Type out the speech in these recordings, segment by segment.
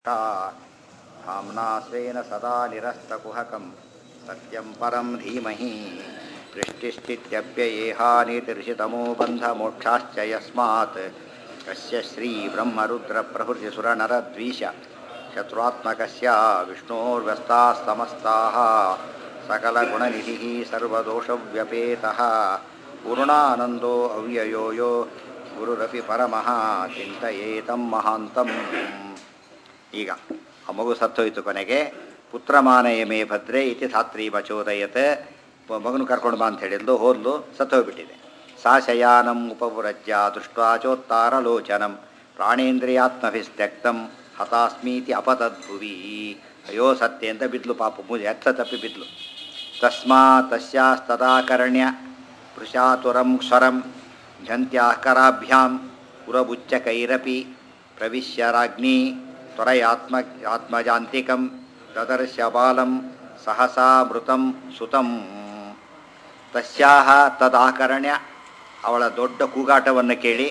धाम्ना स्वेन सदा निरस्तकुहकं सत्यं परं धीमहि दृष्टिस्थित्यप्ययेहानितिर्षितमो बन्धमोक्षाश्च यस्मात् कस्य श्रीब्रह्मरुद्रप्रभृतिसुरनरद्वीष शत्रुआत्मकस्य विष्णोर्व्यस्ताः समस्ताः सकलगुणनिधिः सर्वदोषव्यपेतः पूर्णानन्दो अव्ययो यो ಗುರುರಪಿ ಪರಮಃ ಚಿಂತೆಯೇತಂ ಮಹಾಂತಂ ಈಗ ಆ ಮಗು ಸತ್ತೋಯ್ತು ಕೊನೆಗೆ ಪುತ್ರಮಾನಯ ಮೇ ಭದ್ರೆ ಇತಿ ಧಾತ್ರಿ ಬಚೋದಯತ್ ಮಗನು ಕರ್ಕೊಂಡು ಬಾ ಅಂತ ಹೇಳಿದ್ಲು ಹೋದ್ಲು ಸತ್ತೋಗ್ಬಿಟ್ಟಿದೆ ಸಾ ಶಯಾನಂ ಉಪಪುರಜ್ಯ ದೃಷ್ಟ್ವಾಚೋತ್ತಾರಲೋಚನಂ ಪ್ರಾಣೇಂದ್ರಿಯಾತ್ಮಭಿಸ್ತ್ಯಕ್ತಂ ಹತಾಸ್ಮೀತಿ ಅಪತದ್ಭುವಿ ಅಯ್ಯೋ ಸತ್ಯ ಅಂತ ಬಿದ್ಲು ಪಾಪ ಮುಜೆ ಎತ್ತ ತಪ್ಪಿ ಬಿದ್ಲು ತಸ್ಮಾ ತಸ್ಯಾಸ್ತದಾಕರ್ಣ್ಯ ಪೃಷಾತುರಂ ಸ್ವರಂ ಝಂತ್ಯಾಕರಾಭ್ಯಾಂ ಪುರಬುಚ್ಚಕೈರಪಿ ಪ್ರವಿಶ್ಯ ರಾಜ್ಞಿ ತ್ವರಯಾತ್ಮ ಆತ್ಮಜಾಂತಿಕಂ ದದರ್ಶ ಬಾಲಂ ಸಹಸಾ ಮೃತಂ ಸುತಂ ತಸ್ಯಾಹ ತದಾಕರ್ಣ್ಯ ಅವಳ ದೊಡ್ಡ ಕೂಗಾಟವನ್ನು ಕೇಳಿ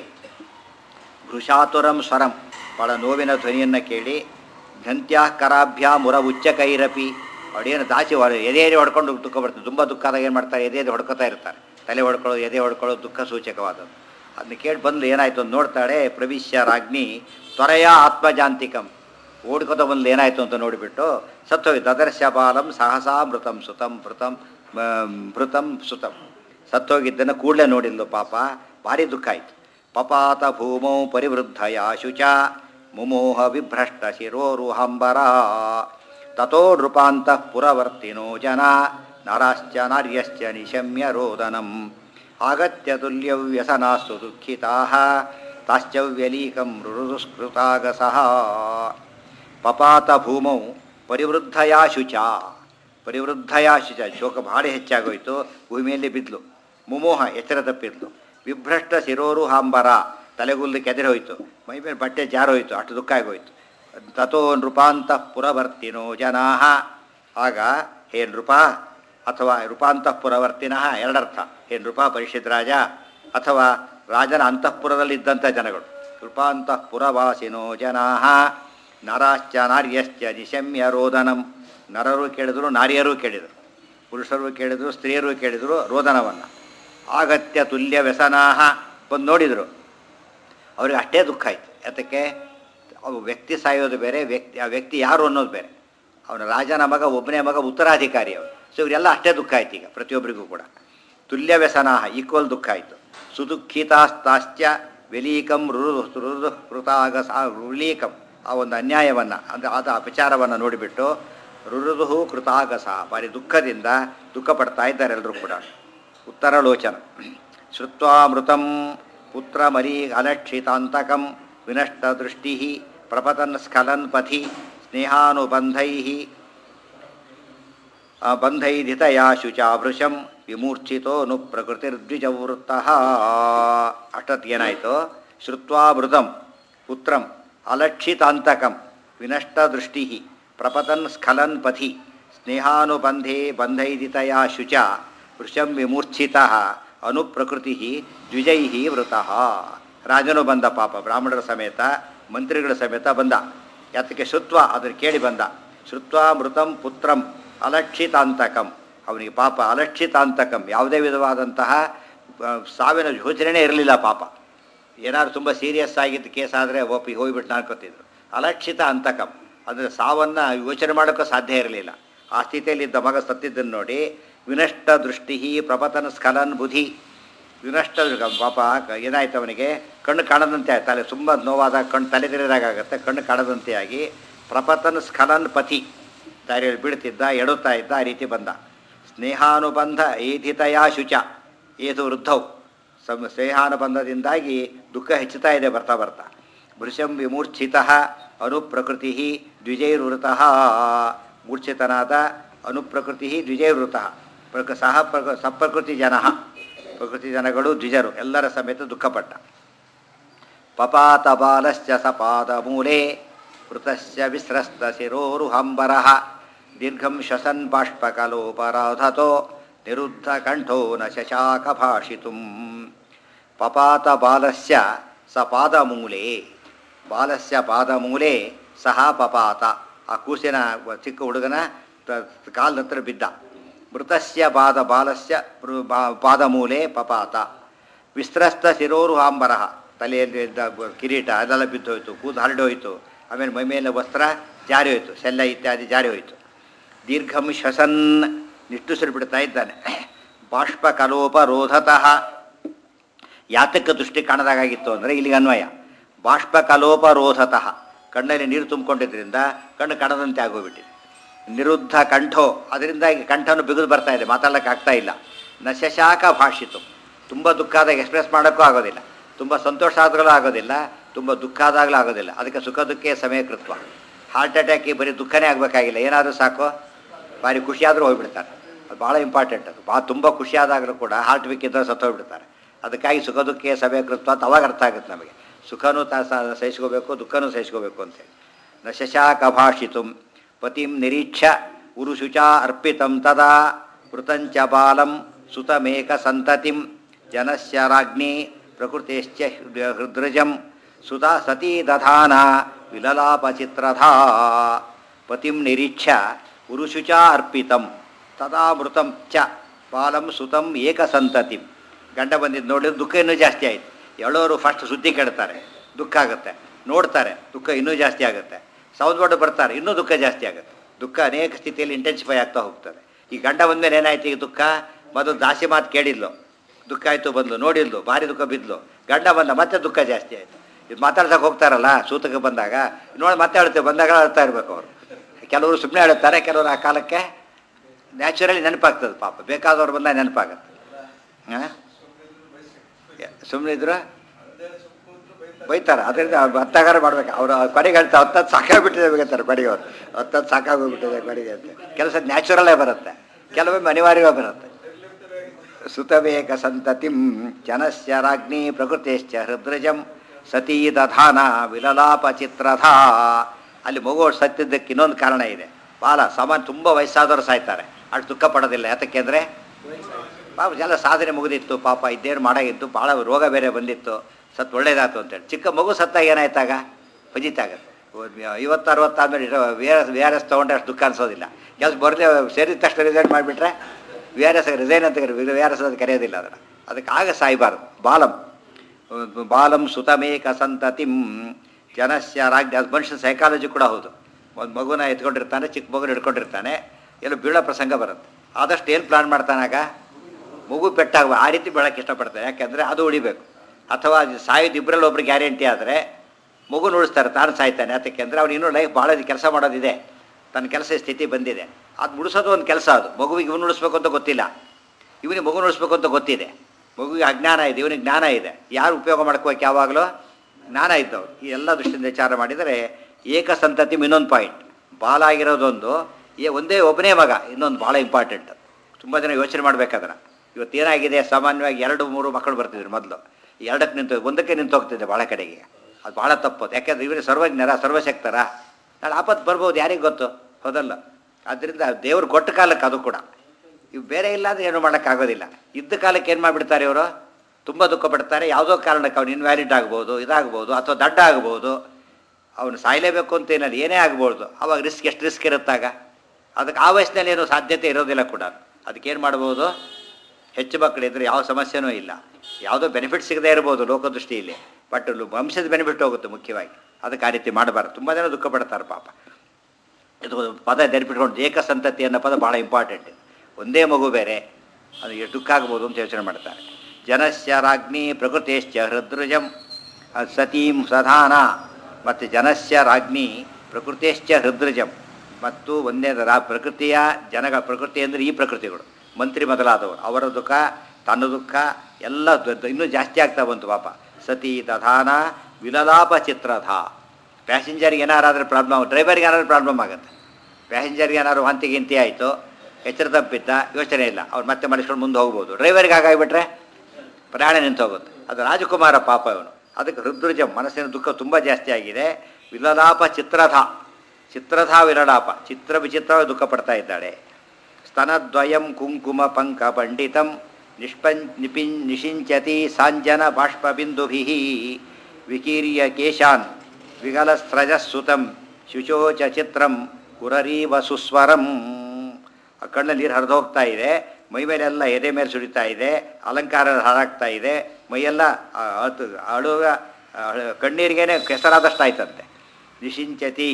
ಭೃಷಾತುರಂ ಸ್ವರಂ ಅವಳ ನೋವಿನ ಧ್ವನಿಯನ್ನು ಕೇಳಿ ಘಂತ್ಯಾಕರಾಭ್ಯಾ ಮುರ ಉಚ್ಚಕೈರಪಿ ಅವಳೇನು ದಾಚಿ ಎದೆಯಲ್ಲಿ ಹೊಡ್ಕೊಂಡು ದುಃಖ ಬರ್ತದೆ ತುಂಬ ದುಃಖ ಆದಾಗ ಏನು ಮಾಡ್ತಾರೆ ಎದೆಯಲ್ಲಿ ಹೊಡ್ಕೊತಾ ಇರ್ತಾರೆ ತಲೆ ಹೊಡ್ಕೊಳ್ಳೋದು ಎದೆ ಹೊಡ್ಕೊಳ್ಳೋದು ದುಃಖ ಸೂಚಕವಾದದ್ದು ಅದನ್ನ ಕೇಳಿ ಬಂದು ಏನಾಯಿತು ಅಂತ ನೋಡ್ತಾಳೆ ಪ್ರವಿಶ್ಯ ರಾಜ್ಞಿ ತ್ವರೆಯ ಆತ್ಮಜಾಂತಿಕಂ ಓಡ್ಕೋತ ಬಂದು ಏನಾಯಿತು ಅಂತ ನೋಡಿಬಿಟ್ಟು ಸತ್ತೋಯ್ತು ಅದರ್ಶ ಬಾಲಂ ಸಹಸಾ ಮೃತಂ ಸುತಂ ಭೃತಂ ಭೃತಂ ಸುತಂ ಸತ್ತೋಗಿದ್ದನ್ನು ಕೂಡಲೇ ನೋಡಿದ್ಲು ಪಾಪ ಭಾರಿ ದುಃಖ ಆಯಿತು ಪಪಾತ ಭೂಮೌ ಪರಿವೃದ್ಧಯ ಶುಚ ಮುಮೋಹ ವಿಭ್ರಷ್ಟ ಶಿರೋರುಹಂಬರ ತಥೋ ನೃಪಾಂತಃ ಪುರವರ್ತಿನೋ ಜನ ನರಾಶ್ಚ ನಾರ್ಯಶ್ಚ ನಿಶಮ್ಯ ರೋದನಂ ಆಗತ್ಯ ತುಲ್ಯವ್ಯಸನಾಸ್ತು ದುಃಖಿತಾ ತಾಶ್ಚವ್ಯಲೀಕಂ ರುರುಸ್ಕೃತಾಗಸಃ ಪಪಾತ ಭೂಮೌ ಪರಿವೃದ್ಧಯಾ ಶುಚ ಪರಿವೃದ್ಧಯಾ ಶುಚ ಶೋಕ ಭಾಳ ಹೆಚ್ಚಾಗೋಯ್ತು ಭೂಮಿಯಲ್ಲಿ ಬಿದ್ಲು ಮುಮೋಹ ಎಚ್ಚರ ತಪ್ಪಿದ್ಲು ವಿಭ್ರಷ್ಟ ಶಿರೋರು ಹಾಂಬರ ತಲೆಗುಲ್ಲು ಕೆದರಿ ಹೋಯ್ತು ಮೈ ಮೇಲೆ ಬಟ್ಟೆ ಜಾರೋಯ್ತು ಅಷ್ಟು ದುಃಖ ಆಗೋಯ್ತು ತಥೋ ನೃಪಾಂತಃ ಪುರವರ್ತಿನೋ ಜನಾ ಆಗ ಹೇ ನೃಪ ಅಥವಾ ನೃಪಾಂತಃಪುರವರ್ತಿನಃ ಎರಡರ್ಥ ಹೇ ನೃಪ ಪರಿಷತ್ ರಾಜ ಅಥವಾ ರಾಜನ ಅಂತಃಪುರದಲ್ಲಿದ್ದಂಥ ಜನಗಳು ನೃಪಾಂತಃಪುರವಾಸಿನೋ ಜನಾ ನರಾಶ್ಚ ನಾರ್ಯಶ್ಚ ನಿಶಮ್ಯ ರೋದನಂ ನರರು ಕೇಳಿದ್ರು ನಾರಿಯರು ಕೇಳಿದರು ಪುರುಷರು ಕೇಳಿದರು ಸ್ತ್ರೀಯರು ಕೇಳಿದರು ರೋದನವನ್ನು ಆಗತ್ಯ ತುಲ್ಯ ವ್ಯಸನಾಹ ಬಂದು ನೋಡಿದರು ಅವ್ರಿಗೆ ಅಷ್ಟೇ ದುಃಖ ಆಯಿತು ಯಾತಕ್ಕೆ ಅವು ವ್ಯಕ್ತಿ ಸಾಯೋದು ಬೇರೆ ವ್ಯಕ್ತಿ ಆ ವ್ಯಕ್ತಿ ಯಾರು ಅನ್ನೋದು ಬೇರೆ ಅವನ ರಾಜನ ಮಗ ಒಬ್ಬನೇ ಮಗ ಉತ್ತರಾಧಿಕಾರಿ ಅವನು ಸೊ ಇವರೆಲ್ಲ ಅಷ್ಟೇ ದುಃಖ ಆಯ್ತು ಈಗ ಪ್ರತಿಯೊಬ್ಬರಿಗೂ ಕೂಡ ತುಲ್ಯ ವ್ಯಸನಾಹ ಈಕ್ವಲ್ ದುಃಖ ಆಯಿತು ಸುದುಃಖಿತಾಸ್ತಾಶ್ಚ ವೆಲೀಕಂ ರುರು ರುರು ಕೃತಾಗ ರುಲೀಕಂ ಆ ಒಂದು ಅನ್ಯಾಯವನ್ನು ಅಂದರೆ ಆದ ಅಪಚಾರವನ್ನು ನೋಡಿಬಿಟ್ಟು ರುರುದುಹು ಕೃತಾಗಸ ಭಾರಿ ದುಃಖದಿಂದ ದುಃಖ ಪಡ್ತಾ ಇದ್ದಾರೆ ಎಲ್ಲರೂ ಕೂಡ ಉತ್ತರಲೋಚನ ಶ್ರುತ್ವಾಮೃತಂ ಪುತ್ರಮರೀ ಅಲಕ್ಷಿತಾಂತಕಂ ವಿನಷ್ಟದೃಷ್ಟಿ ಪ್ರಪತನ್ ಸ್ಖಲನ್ ಪಥಿ ಸ್ನೇಹಾನುಬಂಧೈ ಬಂಧೈಧಿತಯಾ ಶುಚಾಭೃಶಂ ವಿಮೂರ್ಛಿತೋ ನು ಪ್ರಕೃತಿರ್ದ್ವಿಜವೃತ್ತ ಅಷ್ಟೊತ್ತಿಗೇನಾಯಿತು ಶ್ರುತ್ವಾಮೃತಂ ಪುತ್ರಂ ಅಲಕ್ಷಿತಾಂತಕಂ ವಿನಷ್ಟದೃಷ್ಟಿ ಪ್ರಪತನ್ ಸ್ಖಲನ್ ಪಥಿ ಸ್ನೇಹಾನುಬಂಧೆ ಬಂಧೈದಿತಯಾ ಶುಚ ವೃಷಂ ವಿಮೂರ್ಛಿತ ಅನುಪ್ರಕೃತಿ ದ್ವಿಜೈ ವೃತಃ ರಾಜನು ಬಂದ ಪಾಪ ಬ್ರಾಹ್ಮಣರ ಸಮೇತ ಮಂತ್ರಿಗಳ ಸಮೇತ ಬಂದ ಯಾತಕ್ಕೆ ಶ್ರುತ್ವ ಅದನ್ನು ಕೇಳಿ ಬಂದ ಶ್ರುತ್ವ ಮೃತಂ ಪುತ್ರಂ ಅಲಕ್ಷಿತಾಂತಕಂ ಅವನಿಗೆ ಪಾಪ ಅಲಕ್ಷಿತಾಂತಕಂ ಯಾವುದೇ ವಿಧವಾದಂತಹ ಸಾವಿನ ಯೋಚನೆ ಇರಲಿಲ್ಲ ಪಾಪ ಏನಾದ್ರು ತುಂಬ ಸೀರಿಯಸ್ ಆಗಿದ್ದ ಕೇಸ್ ಆದರೆ ಒಪ್ಪಿ ಹೋಗಿಬಿಟ್ಟು ಅನ್ಕೋತಿದ್ರು ಅಲಕ್ಷಿತ ಅಂತಕಂ ಅಂದರೆ ಸಾವನ್ನು ಯೋಚನೆ ಮಾಡೋಕ್ಕೂ ಸಾಧ್ಯ ಇರಲಿಲ್ಲ ಆ ಸ್ಥಿತಿಯಲ್ಲಿದ್ದ ಮಗ ಸತ್ತಿದ್ದನ್ನು ನೋಡಿ ವಿನಷ್ಟ ದೃಷ್ಟಿ ಪ್ರಪತನ ಸ್ಖಲನ್ ಬುಧಿ ವಿನಷ್ಟ ಪಾಪ ಏನಾಯ್ತು ಅವನಿಗೆ ಕಣ್ಣು ಕಾಣದಂತೆ ಆಯ್ತು ತಲೆ ತುಂಬ ನೋವಾದಾಗ ಕಣ್ಣು ತಲೆ ತಿರಿದಾಗುತ್ತೆ ಕಣ್ಣು ಕಾಣದಂತೆ ಆಗಿ ಪ್ರಪತನ ಸ್ಖಲನ್ ಪತಿ ದಾರಿಯಲ್ಲಿ ಬೀಳ್ತಿದ್ದ ಎಡುತ್ತಾ ಇದ್ದ ಆ ರೀತಿ ಬಂದ ಸ್ನೇಹಾನುಬಂಧ ಏಧಿತಯಾ ಶುಚ ಏದು ವೃದ್ಧವು ಸಂ ಸ್ನೇಹಾನುಬಂಧದಿಂದಾಗಿ ದುಃಖ ಹೆಚ್ಚುತ್ತಾ ಇದೆ ಬರ್ತಾ ಬರ್ತಾ ಭೃಶಂ ವಿಮೂರ್ಛಿತ ಅನುಪ್ರಕೃತಿ ದ್ವಿಜೈರ್ವೃತಃ ಮೂರ್ಛಿತನಾದ ಅನುಪ್ರಕೃತಿ ದ್ವಿಜೈರ್ವೃತಃ ಪ್ರಕ ಸಹ ಪ್ರಕ ಸಪ್ರಕೃತಿ ಜನ ಪ್ರಕೃತಿ ಜನಗಳು ದ್ವಿಜರು ಎಲ್ಲರ ಸಮೇತ ದುಃಖಪಟ್ಟ ಪಪಾತ ಬಾಲಶ್ಚ ಸಪಾದ ಮೂಲೆ ಮೃತಸ್ಯ ವಿಸ್ರಸ್ತ ಶಿರೋರುಹಂಬರ ದೀರ್ಘಂ ಶ್ವಸನ್ ಬಾಷ್ಪಕಲೋಪರಾಧತೋ ನಿರುದ್ಧ ಕಂಠೋ ನ ಶಶಾಕ ಭಾಷಿತು ಪಪಾತ ಬಾಲಸ್ಯ ಸ ಪಾದಮೂಲೆ ಬಾಲಸ್ಯ ಪಾದಮೂಲೆ ಸಹ ಪಪಾತ ಆ ಕೂಸಿನ ಚಿಕ್ಕ ಹುಡುಗನ ಕಾಲ ಹತ್ರ ಬಿದ್ದ ಮೃತಸ್ಯ ಪಾದ ಬಾಲಸ್ಯ ಮೃ- ಬಾ- ಪಾದಮೂಲೆ ಪಪಾತ ವಿಸ್ತ್ರಸ್ತ ಶಿರೋರುಹಾಂಬರ ತಲೆಯಲ್ಲಿ ಇದ್ದ ಬ- ಕಿರೀಟ ಅದೆಲ್ಲ ಬಿದ್ದೋಯ್ತು ಕೂದು ಹರಡಿ ಹೋಯಿತು ಆಮೇಲೆ ಮೈ ಮೇಲೆ ವಸ್ತ್ರ ಜಾರಿ ಹೋಯಿತು ಸೆಲ್ಲ ಇತ್ಯಾದಿ ಜಾರಿ ಹೋಯಿತು ದೀರ್ಘಂ ಶ್ವಸನ್ ನಿಟ್ಟುಸಿರು ಬಿಡ್ತಾ ಇದ್ದಾನೆ ಬಾಷ್ಪ ಕಲೋಪ ರೋಧತಃ ಯಾತಕ ದೃಷ್ಟಿ ಕಾಣದಾಗಿತ್ತು ಅಂದರೆ ಇಲ್ಲಿಗೆ ಅನ್ವಯ ಬಾಷ್ಪ ಕಲೋಪ ರೋಧತಃ ಕಣ್ಣಲ್ಲಿ ನೀರು ತುಂಬಿಕೊಂಡಿದ್ರಿಂದ ಕಣ್ಣು ಕಾಣದಂತೆ ಆಗೋಗ್ಬಿಟ್ಟಿದೆ ನಿರುದ್ಧ ಕಂಠೋ ಅದರಿಂದ ಈಗ ಕಂಠವನ್ನು ಬಿಗಿದು ಬರ್ತಾ ಇದೆ ಮಾತಾಡಲಿಕ್ಕೆ ಆಗ್ತಾ ಇಲ್ಲ ನಶಶಾಕ ಭಾಷಿತು ತುಂಬ ದುಃಖ ಆದಾಗ ಎಕ್ಸ್ಪ್ರೆಸ್ ಮಾಡೋಕ್ಕೂ ಆಗೋದಿಲ್ಲ ತುಂಬ ಸಂತೋಷ ಆದಾಗಲೂ ಆಗೋದಿಲ್ಲ ತುಂಬ ದುಃಖ ಆದಾಗಲೂ ಆಗೋದಿಲ್ಲ ಅದಕ್ಕೆ ಸುಖ ದುಃಖೇ ಸಮಯಕೃತ್ವ ಹಾರ್ಟ್ ಅಟ್ಯಾಕಿಗೆ ಬರೀ ದುಃಖನೇ ಆಗಬೇಕಾಗಿಲ್ಲ ಏನಾದರೂ ಸಾಕು ಭಾರಿ ಖುಷಿಯಾದರೂ ಹೋಗ್ಬಿಡ್ತಾರೆ ಅದು ಭಾಳ ಇಂಪಾರ್ಟೆಂಟ್ ಅದು ಭಾಳ ತುಂಬ ಖುಷಿಯಾದಾಗಲೂ ಕೂಡ ಹಾರ್ಟ್ ವೀಕ್ ಇದ್ದರೆ ಸತ್ತೋಗ್ಬಿಡ್ತಾರೆ ಅದಕ್ಕಾಗಿ ಸುಖ ದುಃಖೇ ಸಭೆಕೃತ್ವ ಅಂತ ಅವಾಗ ಅರ್ಥ ಆಗುತ್ತೆ ನಮಗೆ ಸುಖನೂ ತಾ ಸ- ಸಹಿಸ್ಕೋಬೇಕು ದುಃಖನೂ ಸಹಿಸ್ಕೋಬೇಕು ಅಂತೇಳಿ ನ ಶಶಾಕ ಭಾಷಿತು ಪತಿಂ ನಿರೀಕ್ಷ ಉರುಶುಚ ಅರ್ಪಿತಂ ತದಾ ಮೃತಂಚ ಬಾಲಂ ಸುತಮೇಕ ಸಂತತಿಂ ಜನಸ್ಯ ರಾಜ್ಞಿ ಪ್ರಕೃತಿಶ್ಚ ಹೃ- ಹೃದೃಜಂ ಸುತಾ ಸತೀ ದಧಾನ ವಿಲಲಾಪಚಿತ್ರಧಾ ಪತಿಂ ನಿರೀಕ್ಷ ಉರುಶುಚ ಅರ್ಪಿತಂ ತದಾ ಮೃತಂ ಚ ಬಾಲಂ ಸುತಂ ಏಕಸಂತತಿಂ ಗಂಡ ಬಂದಿದ್ದು ನೋಡಿದ್ರೆ ದುಃಖ ಇನ್ನೂ ಜಾಸ್ತಿ ಆಯಿತು ಎಳೋರು ಫಸ್ಟ್ ಸುದ್ದಿ ಕೆಡ್ತಾರೆ ದುಃಖ ಆಗುತ್ತೆ ನೋಡ್ತಾರೆ ದುಃಖ ಇನ್ನೂ ಜಾಸ್ತಿ ಆಗುತ್ತೆ ಸೌಂದ್ ಬೋರ್ಡ್ ಬರ್ತಾರೆ ಇನ್ನೂ ದುಃಖ ಜಾಸ್ತಿ ಆಗುತ್ತೆ ದುಃಖ ಅನೇಕ ಸ್ಥಿತಿಯಲ್ಲಿ ಇಂಟೆನ್ಸಿಫೈ ಆಗ್ತಾ ಹೋಗ್ತದೆ ಈ ಗಂಡ ಬಂದಮೇಲೆ ಏನಾಯ್ತು ಈಗ ದುಃಖ ಮೊದಲು ದಾಸಿ ಮಾತು ಕೇಳಿದ್ಲು ದುಃಖ ಆಯಿತು ಬಂದ್ಲು ನೋಡಿದ್ಲು ಭಾರಿ ದುಃಖ ಬಿದ್ಲು ಗಂಡ ಬಂದ ಮತ್ತೆ ದುಃಖ ಜಾಸ್ತಿ ಆಯಿತು ಇದು ಮಾತಾಡ್ಸಕ್ಕೆ ಹೋಗ್ತಾರಲ್ಲ ಸೂತಕ್ಕೆ ಬಂದಾಗ ನೋಡಿ ಮತ್ತೆ ಹೇಳ್ತೇವೆ ಬಂದಾಗ ಅಳ್ತಾ ಇರಬೇಕು ಅವರು ಕೆಲವರು ಸುಮ್ಮನೆ ಹೇಳುತ್ತಾರೆ ಕೆಲವರು ಆ ಕಾಲಕ್ಕೆ ನ್ಯಾಚುರಲಿ ನೆನಪಾಗ್ತದೆ ಪಾಪ ಬೇಕಾದವ್ರು ಬಂದಾಗ ನೆನಪಾಗತ್ತೆ ಹಾಂ ಸುಮ್ಮನೆ ಇದ್ರು ಬೈತಾರೆ ಅದರಿಂದ ಹತ್ತಾಗಾರ ಮಾಡ್ಬೇಕು ಅವರು ಕೊನೆಗೆ ಹೇಳ್ತಾರೆ ಹತ್ತತ್ತು ಸಾಕಾಗ್ಬಿಟ್ಟಿದೆ ಬೇಕಂತಾರೆ ಕೊನೆಗೆ ಅವರು ಹತ್ತತ್ತು ಸಾಕಾಗೋಗ್ಬಿಟ್ಟಿದೆ ಕೊನೆಗೆ ಅಂತ ಕೆಲಸ ನ್ಯಾಚುರಲೇ ಬರುತ್ತೆ ಕೆಲವೊಮ್ಮೆ ಅನಿವಾರ್ಯವೇ ಬರುತ್ತೆ ಸುತವೇಕ ಸಂತತಿಂ ಜನಸ್ಯ ರಾಜ್ಞಿ ಪ್ರಕೃತಿಶ್ಚ ಹೃದ್ರಜಂ ಸತೀ ದಧಾನ ವಿಲಲಾಪ ಚಿತ್ರಧಾ ಅಲ್ಲಿ ಮಗು ಸತ್ತಿದ್ದಕ್ಕೆ ಇನ್ನೊಂದು ಕಾರಣ ಇದೆ ಬಾಲ ಸಾಮಾನ್ಯ ತುಂಬ ವಯಸ್ಸಾದವರು ಸಾಯ್ತಾರೆ ಅಷ್ಟು ದುಃಖ ಪಡೋದಿಲ್ಲ ಯಾತಕ್ಕೆ ಅಂದರೆ ಪಾಪ ಎಲ್ಲ ಸಾಧನೆ ಮುಗಿದಿತ್ತು ಪಾಪ ಇದ್ದೇನು ಮಾಡಾಗಿತ್ತು ಭಾಳ ರೋಗ ಬೇರೆ ಬಂದಿತ್ತು ಸತ್ತು ಒಳ್ಳೇದಾಯ್ತು ಅಂತೇಳಿ ಚಿಕ್ಕ ಮಗು ಸತ್ತಾಗ ಏನಾಯ್ತಾಗ ಫಜಿತಾಗತ್ತೆ ಐವತ್ತು ಅರವತ್ತಾದ್ಮೇಲೆ V R S V R S ತೊಗೊಂಡ್ರೆ ಅಷ್ಟು ದುಃಖ ಅನ್ಸೋದಿಲ್ಲ ಕೆಲಸ ಬರಲಿ ಸೇರಿದ ತಕ್ಷಣ ರಿಸೈನ್ ಮಾಡಿಬಿಟ್ರೆ ವಿ ಆರ್ ಎಸ್ ರಿಸೈನ್ ಅಂತ ವಿ ಆರ್ ಎಸ್ ಅಂತ ಕರೆಯೋದಿಲ್ಲ ಅದನ್ನು ಅದಕ್ಕೆ ಆಗ ಸಾಯ್ಬಾರ್ದು ಬಾಲಂ ಬಾಲಂ ಸುತಮೇಕ ಸಂತತಿಂ ಜನಸ್ಯ ರಾಜ್ಞ ಅದು ಮನುಷ್ಯನ ಸೈಕಾಲಜಿ ಕೂಡ ಹೌದು ಒಂದು ಮಗುನ ಎತ್ಕೊಂಡಿರ್ತಾನೆ ಚಿಕ್ಕ ಮಗುನ ಹಿಡ್ಕೊಂಡಿರ್ತಾನೆ ಎಲ್ಲೋ ಬೀಳೋ ಪ್ರಸಂಗ ಬರುತ್ತೆ ಆದಷ್ಟು ಏನು ಪ್ಲಾನ್ ಮಾಡ್ತಾನಾಗ ಮಗು ಪೆಟ್ಟಾಗುವ ಆ ರೀತಿ ಬೆಳಕ್ಕೆ ಇಷ್ಟಪಡ್ತಾರೆ ಯಾಕೆಂದರೆ ಅದು ಉಳಿಬೇಕು ಅಥವಾ ಸಾಯೋದು ಇಬ್ಬರಲ್ಲಿ ಒಬ್ರು ಗ್ಯಾರಂಟಿ ಆದರೆ ಮಗು ಉಳಿಸ್ತಾರೆ ತಾನು ಸಾಯ್ತಾನೆ ಅದಕ್ಕೆ ಅಂದರೆ ಅವ್ನು ಇನ್ನೂ ಲೈಫ್ ಭಾಳ ಕೆಲಸ ಮಾಡೋದಿದೆ ತನ್ನ ಕೆಲಸ ಸ್ಥಿತಿ ಬಂದಿದೆ ಅದು ಮುಡಿಸೋದು ಒಂದು ಕೆಲಸ ಅದು ಮಗುವಿಗೆ ಇವನು ಉಳಿಸ್ಬೇಕು ಅಂತ ಗೊತ್ತಿಲ್ಲ ಇವನಿಗೆ ಮಗು ಉಳಿಸ್ಬೇಕು ಅಂತ ಗೊತ್ತಿದೆ ಮಗುವಿಗೆ ಅಜ್ಞಾನ ಇದೆ ಇವನಿಗೆ ಜ್ಞಾನ ಇದೆ ಯಾರು ಉಪಯೋಗ ಮಾಡ್ಕೋಬೇಕು ಯಾವಾಗಲೂ ಜ್ಞಾನ ಇದ್ದವ್ರು ಈ ಎಲ್ಲ ದೃಷ್ಟಿಯಿಂದ ವಿಚಾರ ಮಾಡಿದರೆ ಏಕಸಂತತಿ ಇನ್ನೊಂದು ಪಾಯಿಂಟ್ ಬಾಲ ಆಗಿರೋದೊಂದು ಏ ಒಂದೇ ಒಬ್ಬನೇ ಮಗ ಇನ್ನೊಂದು ಭಾಳ ಇಂಪಾರ್ಟೆಂಟ್ ತುಂಬ ಜನ ಯೋಚನೆ ಮಾಡ್ಬೇಕಾದ್ರೆ ಇವತ್ತು ಏನಾಗಿದೆ ಸಾಮಾನ್ಯವಾಗಿ ಎರಡು ಮೂರು ಮಕ್ಕಳು ಬರ್ತಿದ್ರು ಮೊದಲು ಎರಡಕ್ಕೆ ನಿಂತು ಒಂದಕ್ಕೆ ನಿಂತು ಹೋಗ್ತಿದೆ ಭಾಳ ಕಡೆಗೆ ಅದು ಭಾಳ ತಪ್ಪದು ಯಾಕೆಂದ್ರೆ ಇವರೇ ಸರ್ವಜ್ಞರ ಸರ್ವಶಕ್ತರ ನಾಳೆ ಆಪತ್ತು ಬರ್ಬೋದು ಯಾರಿಗೆ ಗೊತ್ತು ಹೌದಲ್ಲ ಆದ್ದರಿಂದ ದೇವರು ಕೊಟ್ಟ ಕಾಲಕ್ಕೆ ಅದು ಕೂಡ ಇವು ಬೇರೆ ಇಲ್ಲ ಅಂದರೆ ಏನು ಮಾಡೋಕ್ಕಾಗೋದಿಲ್ಲ ಇದ್ದ ಕಾಲಕ್ಕೆ ಏನು ಮಾಡಿಬಿಡ್ತಾರೆ ಇವರು ತುಂಬ ದುಃಖ ಪಡ್ತಾರೆ ಯಾವುದೋ ಕಾರಣಕ್ಕೆ ಅವ್ನು ಇನ್ವ್ಯಾಲಿಡ್ ಆಗ್ಬೋದು ಇದಾಗ್ಬೋದು ಅಥವಾ ದಡ್ಡ ಆಗ್ಬೋದು ಅವನು ಸಾಯಲೇಬೇಕು ಅಂತ ಏನಾದ್ರು ಏನೇ ಆಗ್ಬೋದು ಅವಾಗ ರಿಸ್ಕ್ ಎಷ್ಟು ರಿಸ್ಕ್ ಇರುತ್ತಾಗ ಅದಕ್ಕೆ ಆ ವಯಸ್ಸಿನಲ್ಲಿ ಏನೂ ಸಾಧ್ಯತೆ ಇರೋದಿಲ್ಲ ಕೂಡ ಅದಕ್ಕೇನು ಮಾಡ್ಬೋದು ಹೆಚ್ಚು ಮಕ್ಕಳಿದ್ರೆ ಯಾವ ಸಮಸ್ಯೆನೂ ಇಲ್ಲ ಯಾವುದೋ ಬೆನಿಫಿಟ್ ಸಿಗದೇ ಇರ್ಬೋದು ಲೋಕದೃಷ್ಟಿಯಲ್ಲಿ ಬಟ್ ವಂಶದ ಬೆನಿಫಿಟ್ ಹೋಗುತ್ತೆ ಮುಖ್ಯವಾಗಿ ಅದಕ್ಕೆ ಆ ರೀತಿ ಮಾಡಬಾರ್ದು ತುಂಬ ಜನ ದುಃಖ ಪಡ್ತಾರೆ ಪಾಪ ಇದು ಪದ ನೆನಪಿಟ್ಕೊಂಡು ಏಕಸಂತತಿ ಅನ್ನೋ ಪದ ಭಾಳ ಇಂಪಾರ್ಟೆಂಟ್ ಒಂದೇ ಮಗು ಬೇರೆ ಅದು ಎಷ್ಟು ದುಃಖ ಆಗ್ಬೋದು ಅಂತ ಯೋಚನೆ ಮಾಡ್ತಾರೆ ಜನಸ್ಯ ರಾಜ್ಞಿ ಪ್ರಕೃತಿಶ್ಚ ಹೃದೃಜಂ ಅದ್ ಸತೀಂ ಸಧಾನ ಮತ್ತು ಜನಸ್ಯ ರಾಜ್ಞಿ ಪ್ರಕೃತಿಶ್ಚ ಹೃದೃಜಂ ಮತ್ತು ಒಂದೇ ರಾ ಪ್ರಕೃತಿಯ ಜನಗಳ ಪ್ರಕೃತಿ ಅಂದರೆ ಈ ಪ್ರಕೃತಿಗಳು ಮಂತ್ರಿ ಮೊದಲಾದವರು ಅವರ ದುಃಖ ತನ್ನ ದುಃಖ ಎಲ್ಲ ದ- ದ- ಇನ್ನೂ ಜಾಸ್ತಿ ಆಗ್ತಾ ಬಂತು ಪಾಪ ಸತಿ ದಧಾನ ವಿಲಲಾಪ ಚಿತ್ರಧ ಪ್ಯಾಸೆಂಜರ್ಗೆ ಏನಾರಾದ್ರೆ ಪ್ರಾಬ್ಲಮ್ ಡ್ರೈವರ್ಗೆ ಏನಾದ್ರು ಪ್ರಾಬ್ಲಮ್ ಆಗುತ್ತೆ ಪ್ಯಾಸೆಂಜರ್ಗೆ ಏನಾದ್ರು ವಾಂತಿ ಗಿಂತಿ ಆಯಿತು ಎಚ್ಚರ ತಪ್ಪಿದ್ದ ಯೋಚನೆ ಇಲ್ಲ ಅವ್ರು ಮತ್ತೆ ಮಾಡಿಸ್ಕೊಂಡು ಮುಂದೆ ಹೋಗ್ಬೋದು ಡ್ರೈವರ್ಗೆ ಹಾಗಾಗಿಬಿಟ್ರೆ ಪ್ರಯಾಣ ನಿಂತು ಹೋಗುತ್ತೆ ಅದು ರಾಜಕುಮಾರ ಪಾಪ ಇವನು ಅದಕ್ಕೆ ಹೃದೃಜ ಮನಸ್ಸಿನ ದುಃಖ ತುಂಬ ಜಾಸ್ತಿ ಆಗಿದೆ ವಿಲಲಾಪ ಚಿತ್ರಧ ಚಿತ್ರಧ ವಿಲಲಾಪ ಚಿತ್ರ ವಿಚಿತ್ರವಾಗಿ ದುಃಖ ಪಡ್ತಾ ಇದ್ದಾಳೆ ಸ್ತನದ್ವಯಂ ಕುಂಕುಮ ಪಂಕ ಪಂಡಿತಂ ನಿಷ್ಪಂ ನಿಪಿನ್ ನಿಷಿಂಚತಿ ಸಾಂಜನ ಬಾಷ್ಪಬಿಂದುಭಿ ವಿಕೀರ್ಯ ಕೇಶಾನ್ ವಿಗಲಸ್ರಜಸ್ಸುತಂ ಶುಚೋಚ ಚಿತ್ರಂ ಕುರರೀವ ಸುಸ್ವರಂ ಆ ಕಣ್ಣಲ್ಲಿ ನೀರು ಹರಿದು ಹೋಗ್ತಾ ಇದೆ ಮೈ ಮೇಲೆಲ್ಲ ಎದೆ ಮೇಲೆ ಸುರಿತಾ ಇದೆ ಅಲಂಕಾರ ಹಾಳಾಗ್ತಾ ಇದೆ ಮೈಯೆಲ್ಲ ಆ, ಅತು ಅಳುವ ಆ, ಕಣ್ಣೀರಿಗೇನೆ ಕೆಸರಾದಷ್ಟು ಆಯ್ತಂತೆ ನಿಶಿಂಚತಿ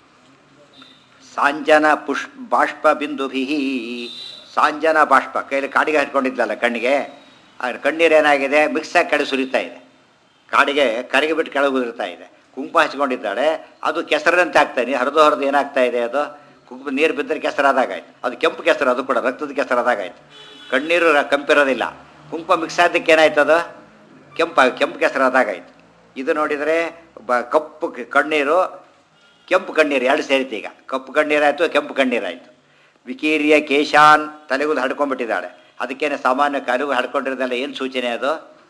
ಸಾಂಜನ ಪುಷ್ ಬಾಷ್ಪ ಬಿಂದುಭಿ ಸಾಂಜನ ಬಾಷ್ಪ ಕೈಯಲ್ಲಿ ಕಾಡಿಗೆ ಹಚ್ಕೊಂಡಿದ್ದಲ್ಲ ಕಣ್ಣಿಗೆ ಆ ಕಣ್ಣೀರು ಏನಾಗಿದೆ ಮಿಕ್ಸಾಗಿ ಕಡೆ ಸುರಿತಾ ಇದೆ ಕಾಡಿಗೆ ಕರಿಗೆ ಬಿಟ್ಟು ಕೆಳಗೆ ಉದುರ್ತಾ ಇದೆ ಕುಂಕುಮ ಹಚ್ಕೊಂಡಿದ್ದಾಳೆ ಅದು ಕೆಸರಂತೆ ಆಗ್ತಾ ಇದೆ ಹರಿದು ಹರಿದು ಏನಾಗ್ತಾ ಇದೆ ಅದು ಕುಂಕುಮ ನೀರು ಬಿದ್ದರೆ ಕೆಸರಾದಾಗಾಯ್ತು ಅದು ಕೆಂಪು ಕೆಸರು ಅದು ಕೂಡ ರಕ್ತದ ಕೆಸರಾದಾಗಾಯ್ತು ಕಣ್ಣೀರು ರ- ಕೆಂಪಿರೋದಿಲ್ಲ ಕುಂಕುಮ ಮಿಕ್ಸ್ ಆದಕ್ಕೆ ಏನಾಯ್ತು ಅದು ಕೆಂಪು ಕೆಂಪು ಕೆಸರಾದಾಗಾಯ್ತು ಇದು ನೋಡಿದರೆ ಬ ಕಪ್ಪು ಕ- ಕಣ್ಣೀರು ಕೆಂಪು ಕಣ್ಣೀರು ಎರಡು ಸೇರಿತು ಈಗ ಕಪ್ಪು ಕಣ್ಣೀರಾಯಿತು ಕೆಂಪು ಕಣ್ಣೀರಾಯಿತು ವಿಕೀರಿಯ ಕೇಶಾನ್ ತಲೆಗೂ ಹಡ್ಕೊಂಡ್ಬಿಟ್ಟಿದ್ದಾಳೆ ಅದಕ್ಕೇನೆ ಸಾಮಾನ್ಯ ಕರಿಗೂ ಹಡ್ಕೊಂಡಿರೋದೆಲ್ಲ ಏನು ಸೂಚನೆ ಅದು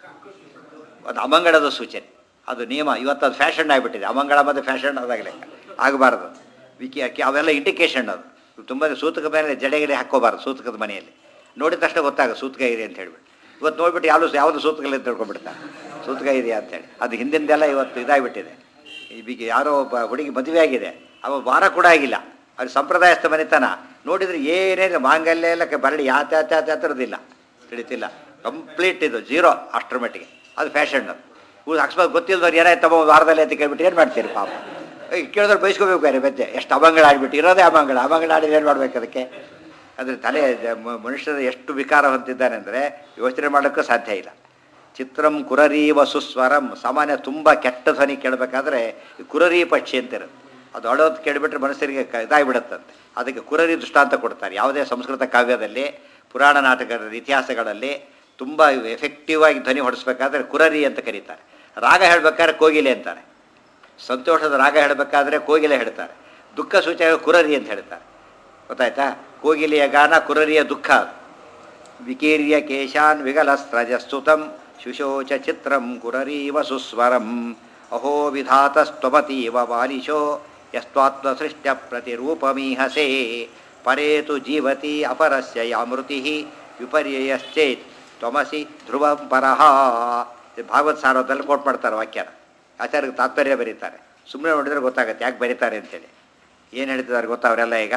ಅದು ಅಮಂಗಳದ ಸೂಚನೆ ಅದು ನಿಯಮ ಇವತ್ತು ಅದು ಫ್ಯಾಷನ್ ಆಗಿಬಿಟ್ಟಿದೆ ಅಮಂಗಳ ಮತ್ತು ಫ್ಯಾಷನ್ ಅದಾಗಲೇ ಆಗಬಾರ್ದು ವಿಕಿ ಅಕ್ಕಿ ಅವೆಲ್ಲ ಇಂಡಿಕೇಶನ್ ಅದು ತುಂಬ ಸೂತಕ ಮೇಲೆ ಜಡೆಗಿಡೆ ಹಾಕ್ಕೋಬಾರ್ದು ಸೂತಕದ ಮನೆಯಲ್ಲಿ ನೋಡಿದ ತಕ್ಷಣ ಗೊತ್ತಾಗ ಸೂತಕ ಇದೆ ಅಂತ ಹೇಳ್ಬಿಟ್ಟು ಇವತ್ತು ನೋಡ್ಬಿಟ್ಟು ಯಾವುದು ಯಾವುದು ಸೂತಕಲ್ಲಿ ಅಂತ ತಿಳ್ಕೊಂಡ್ಬಿಡ್ತಾರೆ ಸೂತಕ ಇದೆಯಾ ಅಂತೇಳಿ ಅದು ಹಿಂದಿಂದೆಲ್ಲ ಇವತ್ತು ಇದಾಗಿಬಿಟ್ಟಿದೆ ಈಗ ಯಾರೋ ಒಬ್ಬ ಹುಡುಗಿ ಮದುವೆ ಆಗಿದೆ ಅವ ವಾರ ಕೂಡ ಆಗಿಲ್ಲ ಅದು ಸಂಪ್ರದಾಯಸ್ಥ ಮನೆತನ ನೋಡಿದ್ರೆ ಏನೇನು ಮಾಂಗಲ್ಯ ಎಲ್ಲ ಕ- ಬರಡಿ ಯಾತ ಯಾತ ಯಾತ ಯಾತರದಿಲ್ಲ ತಿಳಿತಿಲ್ಲ ಕಂಪ್ಲೀಟ್ ಇದು ಜೀರೋ ಅಷ್ಟರ ಮಟ್ಟಿಗೆ ಅದು ಫ್ಯಾಷನ್ ಇವ್ರು ಅಕಸ್ಮಾತ್ ಗೊತ್ತಿಲ್ದವ್ರು ಏನಾಯ್ತಮ್ಮ ಒಂದು ವಾರದಲ್ಲಿ ಅಂತ ಕೇಳ್ಬಿಟ್ಟು ಏನು ಮಾಡ್ತೀರಿ ಪಾಪ ಈಗ ಕೇಳಿದ್ರೆ ಬಯಸ್ಕೋಬೇಕು ಬೇರೆ ಬೆದ್ದೆ ಎಷ್ಟು ಅಮಂಗಳ ಆಡ್ಬಿಟ್ಟು ಇರೋದೇ ಅಮಂಗಳ ಅಮಂಗಳ ಆಡಿದ್ರೆ ಏನು ಮಾಡ್ಬೇಕು ಅದಕ್ಕೆ ಅಂದರೆ ತಲೆ ಜ- ಮ- ಮನುಷ್ಯನ ಎಷ್ಟು ವಿಕಾರ ಹೊಂದಿದ್ದಾನೆ ಅಂದರೆ ಯೋಚನೆ ಮಾಡೋಕ್ಕೂ ಸಾಧ್ಯ ಇಲ್ಲ ಚಿತ್ರಂ ಕುರರೀವ ಸುಸ್ವರಂ ಸಾಮಾನ್ಯ ತುಂಬ ಕೆಟ್ಟ ಧ್ವನಿ ಕೇಳಬೇಕಾದ್ರೆ ಈ ಕುರರಿ ಪಕ್ಷಿ ಅಂತಿರುತ್ತೆ ಅದು ಅಳೋದು ಕೇಳಿಬಿಟ್ರೆ ಮನಸ್ಸರಿಗೆ ಕ ಇದಾಗಿಬಿಡುತ್ತಂತೆ ಅದಕ್ಕೆ ಕುರರಿ ದೃಷ್ಟಾಂತ ಕೊಡ್ತಾರೆ ಯಾವುದೇ ಸಂಸ್ಕೃತ ಕಾವ್ಯದಲ್ಲಿ ಪುರಾಣ ನಾಟಕದ ಇತಿಹಾಸಗಳಲ್ಲಿ ತುಂಬ ಎಫೆಕ್ಟಿವ್ ಆಗಿ ಧ್ವನಿ ಹೊಡಿಸ್ಬೇಕಾದ್ರೆ ಕುರರಿ ಅಂತ ಕರೀತಾರೆ ರಾಗ ಹೇಳಬೇಕಾದ್ರೆ ಕೋಗಿಲೆ ಅಂತಾರೆ ಸಂತೋಷದ ರಾಗ ಹೇಳಬೇಕಾದ್ರೆ ಕೋಗಿಲೆ ಹೇಳ್ತಾರೆ ದುಃಖ ಸೂಚಕ ಕುರರಿ ಅಂತ ಹೇಳ್ತಾರೆ ಗೊತ್ತಾಯ್ತಾ ಕೋಗಿಲೆಯ ಗಾನ ಕುರರಿಯ ದುಃಖ ಅದು ವಿಕೀರ್ಯ ಕೇಶಾನ್ ವಿಗಲಸ್ರಜಸ್ತುತಂ ಶುಶೋಚ ಚಿತ್ರಂ ಕುರರೀವ ಸುಸ್ವರಂ ಅಹೋ ವಿಧಾತಸ್ತ್ವಮತೀವ ಬಾಲಿಶೋ ಯಸ್ತ್ವಾತ್ಮಸೃಷ್ಟ್ಯ ಪ್ರತಿರೂಪಮೀಹಸೆ ಪರೇತು ಜೀವತಿ ಅಪರಸ್ಯ ಯಾಮೃತಿ ವಿಪರ್ಯಯಶ್ಚೇತ್ ತ್ವಮಸಿ ಧ್ರುವಂ ಪರಹ ಇದು ಭಾಗವತ್ ಸಾರದಲ್ಲಿ ಕೋಟ್ ಮಾಡ್ತಾರೆ ವಾಕ್ಯನ ಆಚಾರ್ಯಕ್ಕೆ ತಾತ್ಪರ್ಯ ಬರೀತಾರೆ ಸುಮ್ಮನೆ ನೋಡಿದ್ರೆ ಗೊತ್ತಾಗುತ್ತೆ ಯಾಕೆ ಬರೀತಾರೆ ಅಂತೇಳಿ ಏನು ಹೇಳ್ತಿದ್ದಾರೆ ಗೊತ್ತಾ ಅವರೆಲ್ಲ ಈಗ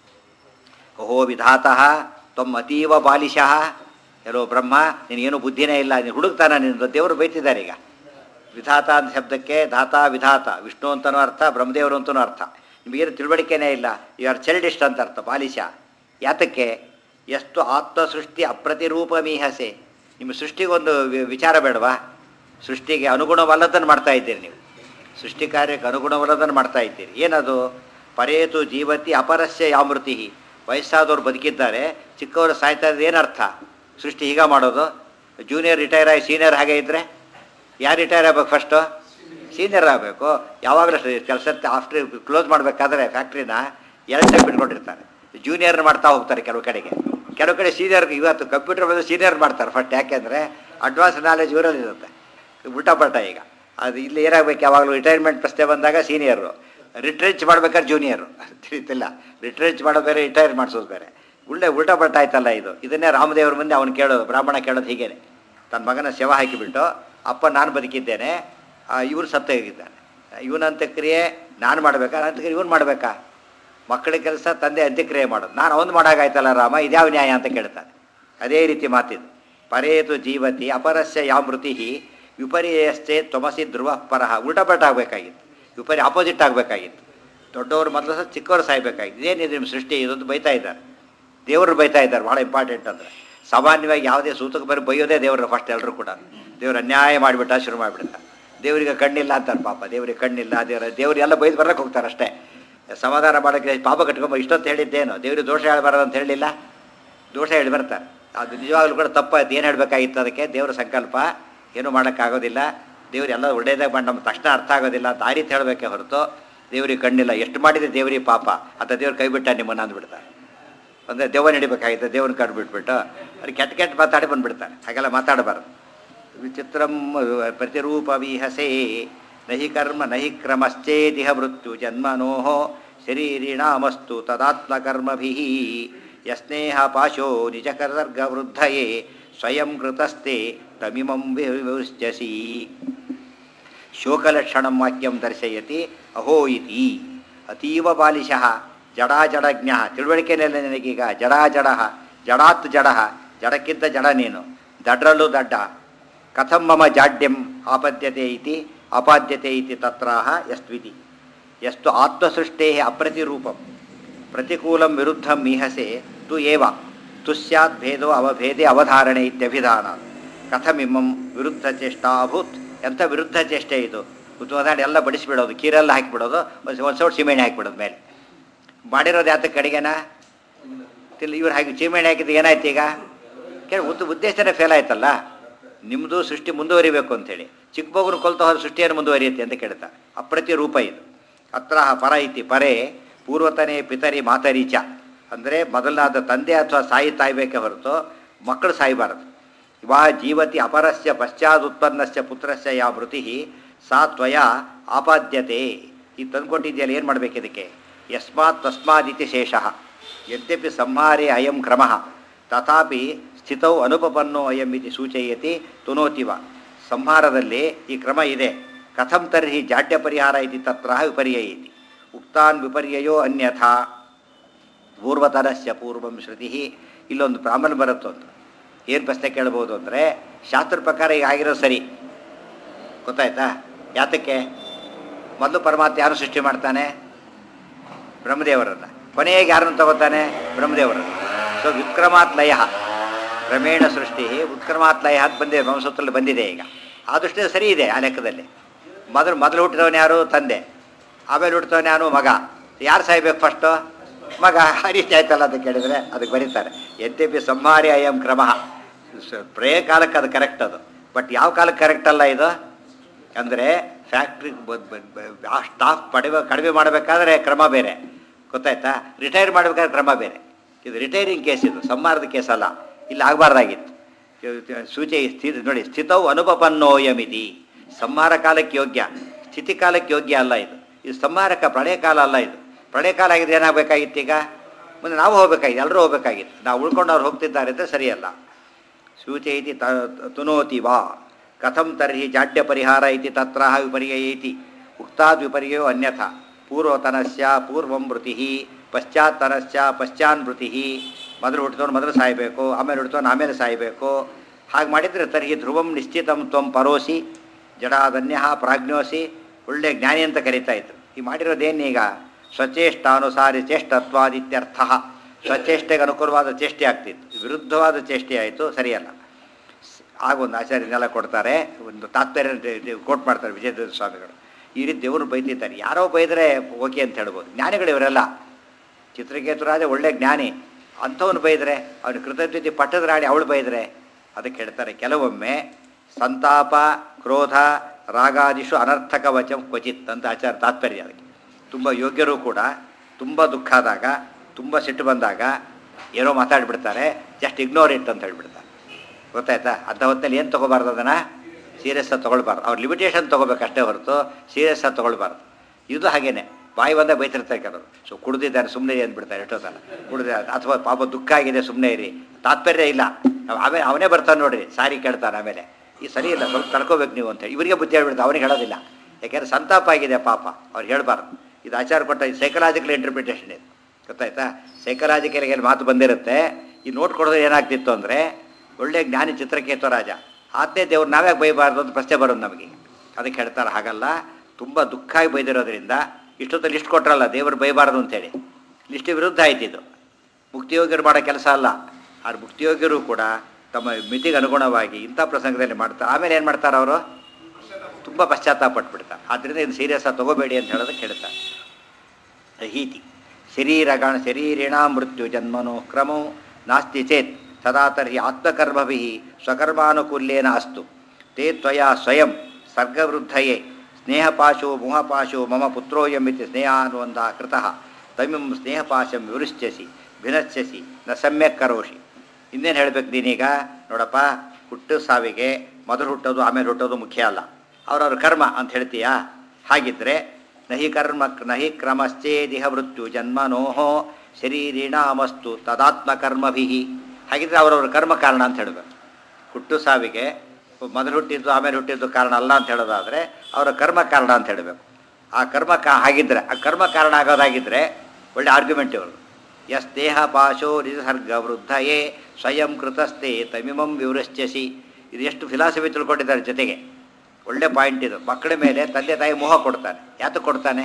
ಓಹೋ ವಿಧಾತಃ ತ್ವಮ್ ಅತೀವ ಬಾಲಿಶಃ ಎಲ್ಲೋ ಬ್ರಹ್ಮ ನಿನಗೇನು ಬುದ್ಧಿನೇ ಇಲ್ಲ ನೀನು ಹುಡುಕ್ತಾನ ನಿನ್ನ ದೇವರು ಬೈತಿದ್ದಾರೆ ಈಗ ವಿಧಾತ ಅಂತ ಶಬ್ದಕ್ಕೆ ಧಾತ ವಿಧಾತ ವಿಷ್ಣು ಅಂತನೂ ಅರ್ಥ ಬ್ರಹ್ಮದೇವರು ಅಂತನೂ ಅರ್ಥ ನಿಮಗೇನು ತಿಳುವಳಿಕೆನೇ ಇಲ್ಲ ಯು ಆರ್ ಚೈಲ್ಡಿಸ್ಟ್ ಅಂತ ಅರ್ಥ ಬಾಲಿಶ ಯಾತಕ್ಕೆ ಎಷ್ಟು ಆತ್ಮಸೃಷ್ಟಿ ಅಪ್ರತಿರೂಪ ಮೀಹಸೆ ನಿಮ್ಮ ಸೃಷ್ಟಿಗೊಂದು ವಿ- ವಿಚಾರ ಬೇಡವಾ ಸೃಷ್ಟಿಗೆ ಅನುಗುಣವಲ್ಲದನ್ನು ಮಾಡ್ತಾ ಇದ್ದೀರಿ ನೀವು ಸೃಷ್ಟಿ ಕಾರ್ಯಕ್ಕೆ ಅನುಗುಣವಲ್ಲದನ್ನು ಮಾಡ್ತಾ ಇದ್ದೀರಿ ಏನದು ಪರೇತು ಜೀವತಿ ಅಪರಸ್ಯ ಯಾಮೃತಿ ವಯಸ್ಸಾದವ್ರು ಬದುಕಿದ್ದಾರೆ ಚಿಕ್ಕವರು ಸಾಯ್ತಾ ಇದ್ರೆ ಏನರ್ಥ ಸೃಷ್ಟಿ ಹೀಗ ಮಾಡೋದು ಜೂನಿಯರ್ ರಿಟೈರ್ ಆಗಿ ಸೀನಿಯರ್ ಹಾಗೆ ಇದ್ದರೆ ಯಾರು ರಿಟೈರ್ ಆಗ್ಬೇಕು ಫಸ್ಟು ಸೀನಿಯರ್ ಆಗಬೇಕು ಯಾವಾಗಲೂ ಕೆಲಸ ಆಫ್ಟರ್ ಕ್ಲೋಸ್ ಮಾಡಬೇಕಾದ್ರೆ ಫ್ಯಾಕ್ಟ್ರಿನ ಎರಡು ಟೈಪ್ ಇಟ್ಕೊಂಡಿರ್ತಾರೆ ಜೂನಿಯರ್ ಮಾಡ್ತಾ ಹೋಗ್ತಾರೆ ಕೆಲವು ಕಡೆಗೆ ಕೆಲವು ಕಡೆ ಸೀನಿಯರ್ ಇವತ್ತು ಕಂಪ್ಯೂಟರ್ ಬಂದು ಸೀನಿಯರ್ ಮಾಡ್ತಾರೆ ಫಸ್ಟ್ ಯಾಕೆಂದರೆ ಅಡ್ವಾನ್ಸ್ ನಾಲೆಜ್ ಇವರಲ್ಲಿ ಇರುತ್ತೆ ಉಲ್ಟಾ ಪಲ್ಟಾ ಈಗ ಅದು ಇಲ್ಲಿ ಏನಾಗಬೇಕು ಯಾವಾಗಲೂ ರಿಟೈರ್ಮೆಂಟ್ ಪ್ರಶ್ನೆ ಬಂದಾಗ ಸೀನಿಯರು ರಿಟ್ರೆಂಚ್ ಮಾಡ್ಬೇಕಾದ್ರೆ ಜೂನಿಯರು ತಿಳಿತಿಲ್ಲ ರಿಟ್ರೆಂಚ್ ಮಾಡೋದು ಬೇರೆ ರಿಟೈರ್ ಮಾಡಿಸೋದು ಬೇರೆ ಉಲ್ಟೆ ಉಲ್ಟಾ ಪಲ್ಟಾ ಆಯ್ತಲ್ಲ ಇದು ಇದನ್ನೇ ರಾಮದೇವ್ರ ಮುಂದೆ ಅವನು ಕೇಳೋದು ಬ್ರಾಹ್ಮಣ ಕೇಳೋದು ಹೀಗೇನೆ ತನ್ನ ಮಗನ ಶವ ಹಾಕಿಬಿಟ್ಟು ಅಪ್ಪ ನಾನು ಬದುಕಿದ್ದೇನೆ ಇವ್ರು ಸತ್ತ ಹೋಗಿದ್ದಾನೆ ಇವನ ಅಂತ್ಯಕ್ರಿಯೆ ನಾನು ಮಾಡಬೇಕಾ ನನ್ನ ಅಂತ್ಯಕ್ರಿಯೆ ಇವನು ಮಾಡಬೇಕಾ ಮಕ್ಕಳ ಕೆಲಸ ತಂದೆ ಅಂತ್ಯಕ್ರಿಯೆ ಮಾಡೋದು ನಾನು ಅವನು ಮಾಡಾಗಾಯ್ತಲ್ಲ ರಾಮ ಇದ್ಯಾವ ನ್ಯಾಯ ಅಂತ ಕೇಳ್ತಾನೆ ಅದೇ ರೀತಿ ಮಾತಿದು ಪರೇತು ಜೀವತಿ ಅಪರಸ್ಯ ಯಾಮೃತಿ ವಿಪರ್ಯಯಶ್ಚೇ ತ್ವಮಸಿ ಧ್ರುವ ಪರಹ ಉಲ್ಟಾಪಲ್ಟ ಆಗಬೇಕಾಗಿತ್ತು ವಿಪರ್ಯ ಆಪೋಸಿಟ್ ಆಗಬೇಕಾಗಿತ್ತು ದೊಡ್ಡವರು ಮೊದಲು ಸಹ ಚಿಕ್ಕವರು ಸಾಯ್ಬೇಕಾಗಿತ್ತು ಇದೇನಿದೆ ನಿಮ್ಮ ಸೃಷ್ಟಿ ಇದೊಂದು ಬೈತಾ ಇದ್ದಾರೆ ದೇವರು ಬೈತಾ ಇದ್ದಾರೆ ಭಾಳ ಇಂಪಾರ್ಟೆಂಟ್ ಅಂದರೆ ಸಾಮಾನ್ಯವಾಗಿ ಯಾವುದೇ ಸೂತಕ ಬರೀ ಬೈಯೋದೇ ದೇವ್ರ ಫಸ್ಟ್ ಎಲ್ಲರೂ ಕೂಡ ದೇವ್ರು ಅನ್ಯಾಯ ಮಾಡಿಬಿಟ್ಟ ಶುರು ಮಾಡಿಬಿಡ್ತ ದೇವರಿಗೆ ಕಣ್ಣಿಲ್ಲ ಅಂತಾರೆ ಪಾಪ ದೇವರಿಗೆ ಕಣ್ಣಿಲ್ಲ ದೇವರ ದೇವ್ರು ಎಲ್ಲ ಬೈದು ಬರಕ್ಕೆ ಹೋಗ್ತಾರೆ ಅಷ್ಟೇ ಸಮಾಧಾನ ಮಾಡೋಕ್ಕೆ ಪಾಪ ಕಟ್ಕೊಂಬ ಇಷ್ಟೊತ್ತು ಹೇಳಿದ್ದೇನು ದೇವ್ರಿಗೆ ದೋಷ ಹೇಳಬಾರದು ಅಂತ ಹೇಳಲಿಲ್ಲ ದೋಷ ಹೇಳಿ ಬರ್ತಾರೆ ಅದು ನಿಜವಾಗ್ಲೂ ಕೂಡ ತಪ್ಪಾಯ್ತು ಏನು ಹೇಳಬೇಕಾಗಿತ್ತು ಅದಕ್ಕೆ ದೇವರ ಸಂಕಲ್ಪ ಏನೂ ಮಾಡೋಕ್ಕಾಗೋದಿಲ್ಲ ದೇವ್ರು ಎಲ್ಲ ಒಳ್ಳೇದಾಗ ಮಾಡಿ ನಮ್ಮ ತಕ್ಷಣ ಅರ್ಥ ಆಗೋದಿಲ್ಲ ದಾರಿ ಹೇಳಬೇಕೆ ಹೊರತು ದೇವ್ರಿಗೆ ಕಣ್ಣಿಲ್ಲ ಎಷ್ಟು ಮಾಡಿದೆ ದೇವ್ರಿಗೆ ಪಾಪ ಅಂತ ದೇವ್ರು ಕೈ ಬಿಟ್ಟ ನಿಮ್ಮನ್ನು ಅಂದ್ಬಿಡ್ತಾರೆ ಅಂದರೆ ದೆವ್ವ ನಡಿಬೇಕಾಗಿತ್ತು ದೇವನ ಕಣ್ಣು ಬಿಟ್ಬಿಟ್ಟು ಅದು ಕೆಟ್ಟ ಕೆಟ್ಟ ಮಾತಾಡಿ ಬಂದ್ಬಿಡ್ತಾರೆ ಹಾಗೆಲ್ಲ ಮಾತಾಡಬಾರ್ದು ವಿಚಿತ್ರಂ ಪ್ರತಿರೂಪ ವಿಹಸೆ ನಹಿ ಕರ್ಮ ನಹಿ ಕ್ರಮಶ್ಚೇದಿಹ ಮೃತ್ಯು ಜನ್ಮನೋ ಶರೀರಿಣಾಮಸ್ತು ತದಾತ್ಮಕರ್ಮಭಿ ಯಸ್ನೇಹ ಪಾಶೋ ನಿಜಕರ್ಗವೃದ್ಧಯೇ ಸ್ವಯಂ ಕೃತಸ್ತೆ ತಮಿಮಂ ವಿವೃಶ್ಯಸಿ ಶೋಕಲಕ್ಷಣಂ ವಾಕ್ಯಂ ದರ್ಶಯತಿ ಅಹೋ ಇತಿ ಅತೀವ ಬಾಲಿಶಃ ಜಡಾ ಜಡಜ್ಞ ತಿಳುವಳಿಕೆನೆಲ್ಲ ನಿನಗೀಗ ಜಡಾ ಜಡ ಜಡಾತ್ ಜಡ ಜಡಕ್ಕಿಂತ ಜಡ ನೀನು ದಡ್ರಲ್ಲೂ ದಡ್ಡ ಕಥಂ ಮಮ ಜಾಡ್ಯಂ ಆಪದ್ಯತೆ ಇತಿ ಅಪಾದ್ಯತೆ ಇತಿ ತತ್ರಾಹ ಯಸ್ವಿತಿ ಎಷ್ಟು ಆತ್ಮಸೃಷ್ಟೇ ಅಪ್ರತಿರೂಪಂ ಪ್ರತಿಕೂಲಂ ವಿರುದ್ಧಂ ಮೀಹಸೆ ತು ಏವ ತುಸ್ಯಾತ್ ಭೇದೋ ಅವಭೇದೆ ಅವಧಾರಣೆ ಇತ್ಯಭಿಧಾನ ಕಥಮಿಮ್ಮಂ ವಿರುದ್ಧ ಚೇಷ್ಟಾ ಅಭೂತ್ ಎಂಥ ವಿರುದ್ಧ ಚೇಷ್ಟೆ ಇದು ಉದಾಹರಣೆ ಎಲ್ಲ ಬಡಿಸಿಬಿಡೋದು ಕೀರೆಲ್ಲ ಹಾಕಿಬಿಡೋದು ಒಂದು ಒಂದು ಸೌಟ್ ಸಿಮೆಣ್ಣೆ ಹಾಕಿಬಿಡೋದು ಮೇಲೆ ಮಾಡಿರೋದು ಯಾತಕ್ಕೆ ಕಡೆಗೆನ ತಿಲ್ ಇವ್ರು ಹಾಕಿ ಸಿಮೆಣ್ಣೆ ಹಾಕಿದ್ದು ಏನಾಯ್ತು ಈಗ ಕೆಲ ಉದ್ದ ಉದ್ದೇಶನೇ ಫೇಲ್ ಆಯ್ತಲ್ಲ ನಿಮ್ಮದು ಸೃಷ್ಟಿ ಮುಂದುವರಿಬೇಕು ಅಂತೇಳಿ ಚಿಕ್ಕ ಮಗುನ ಕೊಲ್ತಾ ಹೋದ ಸೃಷ್ಟಿಯನ್ನು ಮುಂದುವರಿಯುತ್ತೆ ಅಂತ ಕೇಳ್ತಾ ಅಪ್ರತಿ ರೂಪ ಇದು ಅತ್ರ ಪರ ಇತಿ ಪರೇ ಪೂರ್ವತನೇ ಪಿತರಿ ಮಾತರಿ ಚ ಅಂದರೆ ಮೊದಲನಾದ ತಂದೆ ಅಥವಾ ಸಾಯಿ ತಾಯ್ಬೇಕೇ ಹೊರತು ಮಕ್ಕಳು ಸಾಯಬಾರದು ವಾ ಜೀವತಿ ಅಪರಸ್ಯ ಪಶ್ಚಾದುತ್ಪನ್ನಸ್ಯ ಪುತ್ರಸ್ಯ ಯಾ ಮೃತಿ ಸಾ ತ್ವಯ ಆಪಾದ್ಯತೆ ಈ ತಂದುಕೊಟ್ಟಿದೆಯಲ್ಲ ಏನು ಮಾಡಬೇಕು ಇದಕ್ಕೆ ಯಸ್ಮಾತ್ ತಸ್ಮಾದಿತಿ ಶೇಷಃ ಯದ್ಯಪಿ ಸಂಹಾರೇ ಅಯಂ ಕ್ರಮ ತಥಾಪಿ ಸ್ಥಿತೌ ಅನುಪಪನ್ನೋ ಅಯಂ ಇತಿ ಸೂಚಯತಿ ತುನೋತಿವ ಸಂಹಾರದಲ್ಲಿ ಈ ಕ್ರಮ ಇದೆ ಕಥಂ ತರ್ಹಿ ಜಾಡ್ಯ ಪರಿಹಾರ ಇತಿ ತತ್ರ ವಿಪರ್ಯ ಇತಿ ಉಕ್ತಾನ್ ವಿಪರ್ಯಯೋ ಅನ್ಯಥಾ ಪೂರ್ವತರಸ್ಯ ಪೂರ್ವಂ ಶ್ರುತಿ ಇಲ್ಲೊಂದು ಬ್ರಾಹ್ಮಣ ಬರುತ್ತೊಂದು ಏನು ಪ್ರಶ್ನೆ ಕೇಳ್ಬೋದು ಅಂದರೆ ಶಾಸ್ತ್ರ ಪ್ರಕಾರ ಈಗ ಆಗಿರೋ ಸರಿ ಗೊತ್ತಾಯ್ತಾ ಯಾತಕ್ಕೆ ಮೊದಲು ಪರಮಾತ್ಮ ಯಾರು ಸೃಷ್ಟಿ ಮಾಡ್ತಾನೆ ಬ್ರಹ್ಮದೇವರನ್ನು ಕೊನೆಗೆ ಯಾರನ್ನು ತಗೋತಾನೆ ಬ್ರಹ್ಮದೇವರನ್ನು ಸೊ ವಿಕ್ರಮಾತ್ ಲಯ ಕ್ರಮೇಣ ಸೃಷ್ಟಿ ಉತ್ಕ್ರಮಾತ್ ಲಯ ಅಂತ ಬಂದಿದೆ ವಂಶದಲ್ಲಿ ಬಂದಿದೆ ಈಗ ಆ ದೃಷ್ಟಿಯಿಂದ ಸರಿ ಇದೆ ಆ ಲೆಕ್ಕದಲ್ಲಿ ಮೊದಲು ಮೊದಲು ಹುಟ್ಟಿದವನು ಯಾರು ತಂದೆ ಆಮೇಲೆ ಹುಟ್ಟಿದವನು ಯಾರು ಮಗ ಯಾರು ಸಾಯ್ಬೇಕು ಫಸ್ಟು ಮಗ ಆ ರೀತಿ ಆಯ್ತಲ್ಲ ಅಂತ ಕೇಳಿದರೆ ಅದಕ್ಕೆ ಬರೀತಾರೆ ಯದ್ಯಪಿ ಸಂಹಾರಿ ಅಯಂ ಕ್ರಮ ಪ್ರೇ ಕಾಲಕ್ಕೆ ಅದು ಕರೆಕ್ಟ್ ಅದು ಬಟ್ ಯಾವ ಕಾಲಕ್ಕೆ ಕರೆಕ್ಟ್ ಅಲ್ಲ ಇದು ಅಂದರೆ ಫ್ಯಾಕ್ಟ್ರಿ ಆ ಸ್ಟಾಫ್ ಪಡೆವ ಕಡಿಮೆ ಮಾಡಬೇಕಾದ್ರೆ ಕ್ರಮ ಬೇರೆ ಗೊತ್ತಾಯ್ತಾ ರಿಟೈರ್ ಮಾಡಬೇಕಾದ್ರೆ ಕ್ರಮ ಬೇರೆ ಇದು ರಿಟೈರಿಂಗ್ ಕೇಸ್ ಇದು ಸಂಹಾರದ ಕೇಸ್ ಅಲ್ಲ ಇಲ್ಲಿ ಆಗಬಾರ್ದಾಗಿತ್ತು ಸೂಚಿ ಸ್ಥಿತಿ ನೋಡಿ ಸ್ಥಿತವು ಅನುಪಪನ್ನೋಯಮಿತಿ ಸಂಹಾರ ಕಾಲಕ್ಕೆ ಯೋಗ್ಯ ಸ್ಥಿತಿ ಕಾಲಕ್ಕೆ ಯೋಗ್ಯ ಅಲ್ಲ ಇದು ಇದು ಸಂಹಾರಕ ಪ್ರಳಯ ಕಾಲ ಅಲ್ಲ ಇದು ಪ್ರಳಯ ಕಾಲ ಆಗಿದ್ರೆ ಏನಾಗಬೇಕಾಗಿತ್ತು ಈಗ ಮುಂದೆ ನಾವು ಹೋಗ್ಬೇಕಾಗಿತ್ತು ಎಲ್ಲರೂ ಹೋಗ್ಬೇಕಾಗಿತ್ತು ನಾವು ಉಳ್ಕೊಂಡು ಅವ್ರು ಹೋಗ್ತಿದ್ದಾರೆ ಅಂದರೆ ಸರಿಯಲ್ಲ ಸೂಚಯತಿ ತ ತುನೋತಿ ವಾ ಕಥಂ ತರ್ಹಿ ಜಾಡ್ಯ ಪರಿಹಾರ ಇತಿ ತತ್ರ ವಿಪರ್ಯಯೇತಿ ಉಕ್ತಾದ್ ವಿಪರ್ಯಯೋ ಅನ್ಯಥ ಪೂರ್ವತನಸ್ಯ ಪೂರ್ವಂ ಮೃತಿ ಪಶ್ಚಾತ್ತನಸ್ಯ ಪಶ್ಚಾನ್ ಮೃತಿ ಮೊದಲು ಹುಟ್ಟಿದವನು ಮೊದಲು ಸಾಯಬೇಕು ಆಮೇಲೆ ಹುಟ್ಟಿದವನು ಆಮೇಲೆ ಸಾಯಬೇಕು ಹಾಗೆ ಮಾಡಿದರೆ ತರ್ಹಿ ಧ್ರುವಂ ನಿಶ್ಚಿತಂ ತ್ವಂ ಪರೋಸಿ ಜಡಾದನ್ಯ ಪ್ರಾಜ್ಞೋಸಿ ಒಳ್ಳೆ ಜ್ಞಾನಿ ಅಂತ ಕರೀತಾ ಇದ್ರು ಈ ಮಾಡಿರೋದೇನೀಗ ಸ್ವಚೇಷ್ಟಾನುಸಾರಿ ಚೇಷ್ಟತ್ವಾದಿತ್ಯರ್ಥ ಸ್ವಚೇಷ್ಟೆಗೆ ಅನುಕೂಲವಾದ ಚೇಷ್ಟೆ ಆಗ್ತಿತ್ತು ವಿರುದ್ಧವಾದ ಚೇಷ್ಟೆ ಆಯಿತು ಸರಿಯಲ್ಲ ಆಗ ಒಂದು ಆಚಾರ್ಯನೆಲ್ಲ ಕೊಡ್ತಾರೆ ಒಂದು ತಾತ್ಪರ್ಯ ಕೋಟ್ ಮಾಡ್ತಾರೆ ವಿಜಯದೇವ ಸ್ವಾಮಿಗಳು ಈ ರೀತಿ ದೇವರು ಬೈತಿದ್ದಾರೆ ಯಾರೋ ಬೈದರೆ ಓಕೆ ಅಂತ ಹೇಳ್ಬೋದು ಜ್ಞಾನಿಗಳು ಇವರೆಲ್ಲ ಚಿತ್ರಕೇತುರಾಜ ಒಳ್ಳೆ ಜ್ಞಾನಿ ಅಂಥವನು ಬೈದರೆ ಅವನು ಕೃತಜ್ಞತೆ ಪಟ್ಟದ ರಾಣಿ ಅವಳು ಬೈದರೆ ಅದಕ್ಕೆ ಹೇಳ್ತಾರೆ ಕೆಲವೊಮ್ಮೆ ಸಂತಾಪ ಕ್ರೋಧ ರಾಗಾದಿಷು ಅನರ್ಥಕ ವಚ ಕ್ವಚಿತ್ ಅಂತ ಆಚಾರ ತಾತ್ಪರ್ಯ ಅದಕ್ಕೆ ತುಂಬ ಯೋಗ್ಯರು ಕೂಡ ತುಂಬ ದುಃಖ ಆದಾಗ ತುಂಬ ಸಿಟ್ಟು ಬಂದಾಗ ಏನೋ ಮಾತಾಡ್ಬಿಡ್ತಾರೆ ಜಸ್ಟ್ ಇಗ್ನೋರ್ ಇಟ್ ಅಂತ ಹೇಳ್ಬಿಡ್ತಾರೆ ಗೊತ್ತಾಯ್ತಾ ಅಂಥ ಹೊತ್ತಲ್ಲಿ ಏನು ತೊಗೋಬಾರ್ದು ಅದನ್ನು ಸೀರಿಯಸ್ಸಾಗಿ ತೊಗೊಳ್ಬಾರ್ದು ಅವ್ರು ಲಿಮಿಟೇಷನ್ ತೊಗೋಬೇಕು ಅಷ್ಟೇ ಹೊರತು ಸೀರಿಯಸ್ಸಾಗಿ ತೊಗೊಳ್ಬಾರ್ದು ಇದು ಹಾಗೇನೆ ಬಾಯಿ ಬಂದಾಗ ಬೈತಿರ್ತಾರೆ ಕೆಲವರು ಸೊ ಕುಡ್ದಿದ್ದಾರೆ ಸುಮ್ಮನೆ ಅಂದ್ಬಿಡ್ತಾರೆ ಎಷ್ಟೊತ್ತಲ್ಲ ಕುಡ್ದೆ ಅಥವಾ ಪಾಪ ದುಃಖ ಆಗಿದೆ ಸುಮ್ಮನೆ ಇರಿ ತಾತ್ಪರ್ಯ ಇಲ್ಲ ಆಮೇಲೆ ಅವನೇ ಬರ್ತಾನೆ ನೋಡ್ರಿ ಸಾರಿ ಕೇಳ್ತಾನೆ ಆಮೇಲೆ ಈ ಸರಿ ಇಲ್ಲ ಸ್ವಲ್ಪ ತಡ್ಕೋಬೇಕು ನೀವು ಅಂತ ಇವರಿಗೆ ಬುದ್ಧಿ ಹೇಳ್ಬಿಡ್ತಾರೆ ಅವನಿಗೆ ಹೇಳೋದಿಲ್ಲ ಯಾಕೆಂದ್ರೆ ಸಂತಾಪ ಆಗಿದೆ ಪಾಪ ಅವ್ರು ಹೇಳ್ಬಾರ್ದು ಇದು ಆಚಾರ ಕೊಟ್ಟ ಸೈಕಲಾಜಿಕಲ್ ಇಂಟರ್ಪ್ರಿಟೇಷನ್ ಇದು ಗೊತ್ತಾಯ್ತಾ ಸೈಕಲಾಜಿಕಲ್ಗೆ ಮಾತು ಬಂದಿರುತ್ತೆ ಈ ನೋಟ್ ಕೊಡೋದು ಏನಾಗ್ತಿತ್ತು ಅಂದರೆ ಒಳ್ಳೆ ಜ್ಞಾನಿ ಚಿತ್ರಕೇತು ರಾಜ ಆತನೇ ದೇವ್ರು ನಾವ್ಯಾಕೆ ಬೈಬಾರ್ದು ಅಂತ ಪ್ರಶ್ನೆ ಬರೋದು ನಮಗೆ ಅದಕ್ಕೆ ಹೇಳ್ತಾರೆ ಹಾಗಲ್ಲ ತುಂಬ ದುಃಖ ಆಗಿ ಬೈದಿರೋದ್ರಿಂದ ಇಷ್ಟೊತ್ತಲ್ಲಿ ಲಿಸ್ಟ್ ಕೊಟ್ರಲ್ಲ ದೇವರು ಬೈಬಾರ್ದು ಅಂತೇಳಿ ಲಿಸ್ಟ್ ವಿರುದ್ಧ ಆಯ್ತು ಇದು ಮುಕ್ತಿಯೋಗ್ಯರು ಮಾಡೋ ಕೆಲಸ ಅಲ್ಲ ಆದ್ರೆ ಮುಕ್ತಿಯೋಗ್ಯರು ಕೂಡ ತಮ್ಮ ಮಿತಿಗೆ ಅನುಗುಣವಾಗಿ ಇಂಥ ಪ್ರಸಂಗದಲ್ಲಿ ಮಾಡ್ತಾರೆ ಆಮೇಲೆ ಏನು ಮಾಡ್ತಾರೆ ಅವರು ತುಂಬ ಪಶ್ಚಾತ್ತಾಪ ಪಟ್ಬಿಡ್ತಾರೆ ಆದ್ದರಿಂದ ಇದು ಸೀರಿಯಸ್ ಆಗಿ ತಗೋಬೇಡಿ ಅಂತ ಹೇಳೋದಕ್ಕೆ ಹೇಳ್ತಾರೆ ಹೀತಿ ಶರೀರಗಣ ಶರೀರಿಣ ಮೃತ್ಯು ಜನ್ಮನೋ ಕ್ರಮೋ ನಾಸ್ತಿ ಚೇತ್ ತದಾ ತರ್ಹಿ ಆತ್ಮಕರ್ಮಭಿ ಸ್ವಕರ್ಮಾನುಕೂಲ್ಯೇನ ಅಸ್ತು ತೇ ತ್ವಯಾ ಸ್ವಯಂ ಸರ್ಗವೃದ್ಧಯೇ ಸ್ನೇಹಪಾಶೋ ಮೋಹಪಾಶೋ ಮಮ ಪುತ್ರೋಯಮಿತಿ ಸ್ನೇಹಾನುವಂಧ ಕೃತಃ ತಮಿಂ ಸ್ನೇಹಪಾಶಂ ವಿವೃಶ್ಯಸಿ ಭಿನಶ್ಯಸಿ ನ ಸಮ್ಯಕ್ ಕರೋಷಿ ಇನ್ನೇನು ಹೇಳ್ಬೇಕು ನೀನೀಗ ನೋಡಪ್ಪ ಹುಟ್ಟು ಸಾವಿಗೆ ಮೊದಲು ಹುಟ್ಟೋದು ಆಮೇಲೆ ಹುಟ್ಟೋದು ಮುಖ್ಯ ಅಲ್ಲ ಅವ್ರವ್ರ ಕರ್ಮ ಅಂತ ಹೇಳ್ತೀಯಾ ಹಾಗಿದ್ರೆ ನಹಿ ಕರ್ಮ ನಹಿ ಕ್ರಮಶ್ಚೇದಿಹ ಮೃತ್ಯು ಜನ್ಮನೋಹೋ ಶರೀರಿಣಾಮಸ್ತು ತದಾತ್ಮಕರ್ಮಭಿ ಹಾಗಿದ್ರೆ ಅವರವ್ರ ಕರ್ಮ ಕಾರಣ ಅಂತ ಹೇಳಬೇಕು ಹುಟ್ಟು ಸಾವಿಗೆ ಮೊದಲು ಹುಟ್ಟಿದ್ದು ಆಮೇಲೆ ಹುಟ್ಟಿದ್ದು ಕಾರಣ ಅಲ್ಲ ಅಂತ ಹೇಳೋದಾದರೆ ಅವರ ಕರ್ಮ ಕಾರಣ ಅಂತ ಹೇಳಬೇಕು ಆ ಕರ್ಮ ಕಾ ಆಗಿದ್ರೆ ಆ ಕರ್ಮ ಕಾರಣ ಆಗೋದಾಗಿದ್ದರೆ ಒಳ್ಳೆ ಆರ್ಗ್ಯುಮೆಂಟ್ ಇವರು ಯಸ್ ದೇಹ ಪಾಶೋ ನಿಸರ್ಗ ವೃದ್ಧಯೇ ಸ್ವಯಂ ಕೃತಸ್ಥೆ ತಮಿಮಂ ವಿವೃಶ್ಚಸಿ ಇದು ಎಷ್ಟು ಫಿಲಾಸಫಿ ತಿಳ್ಕೊಂಡಿದ್ದಾರೆ ಜೊತೆಗೆ ಒಳ್ಳೆ ಪಾಯಿಂಟ್ ಇದು ಮಕ್ಕಳ ಮೇಲೆ ತಂದೆ ತಾಯಿ ಮೋಹ ಕೊಡ್ತಾನೆ ಯಾತಕ್ಕೆ ಕೊಡ್ತಾನೆ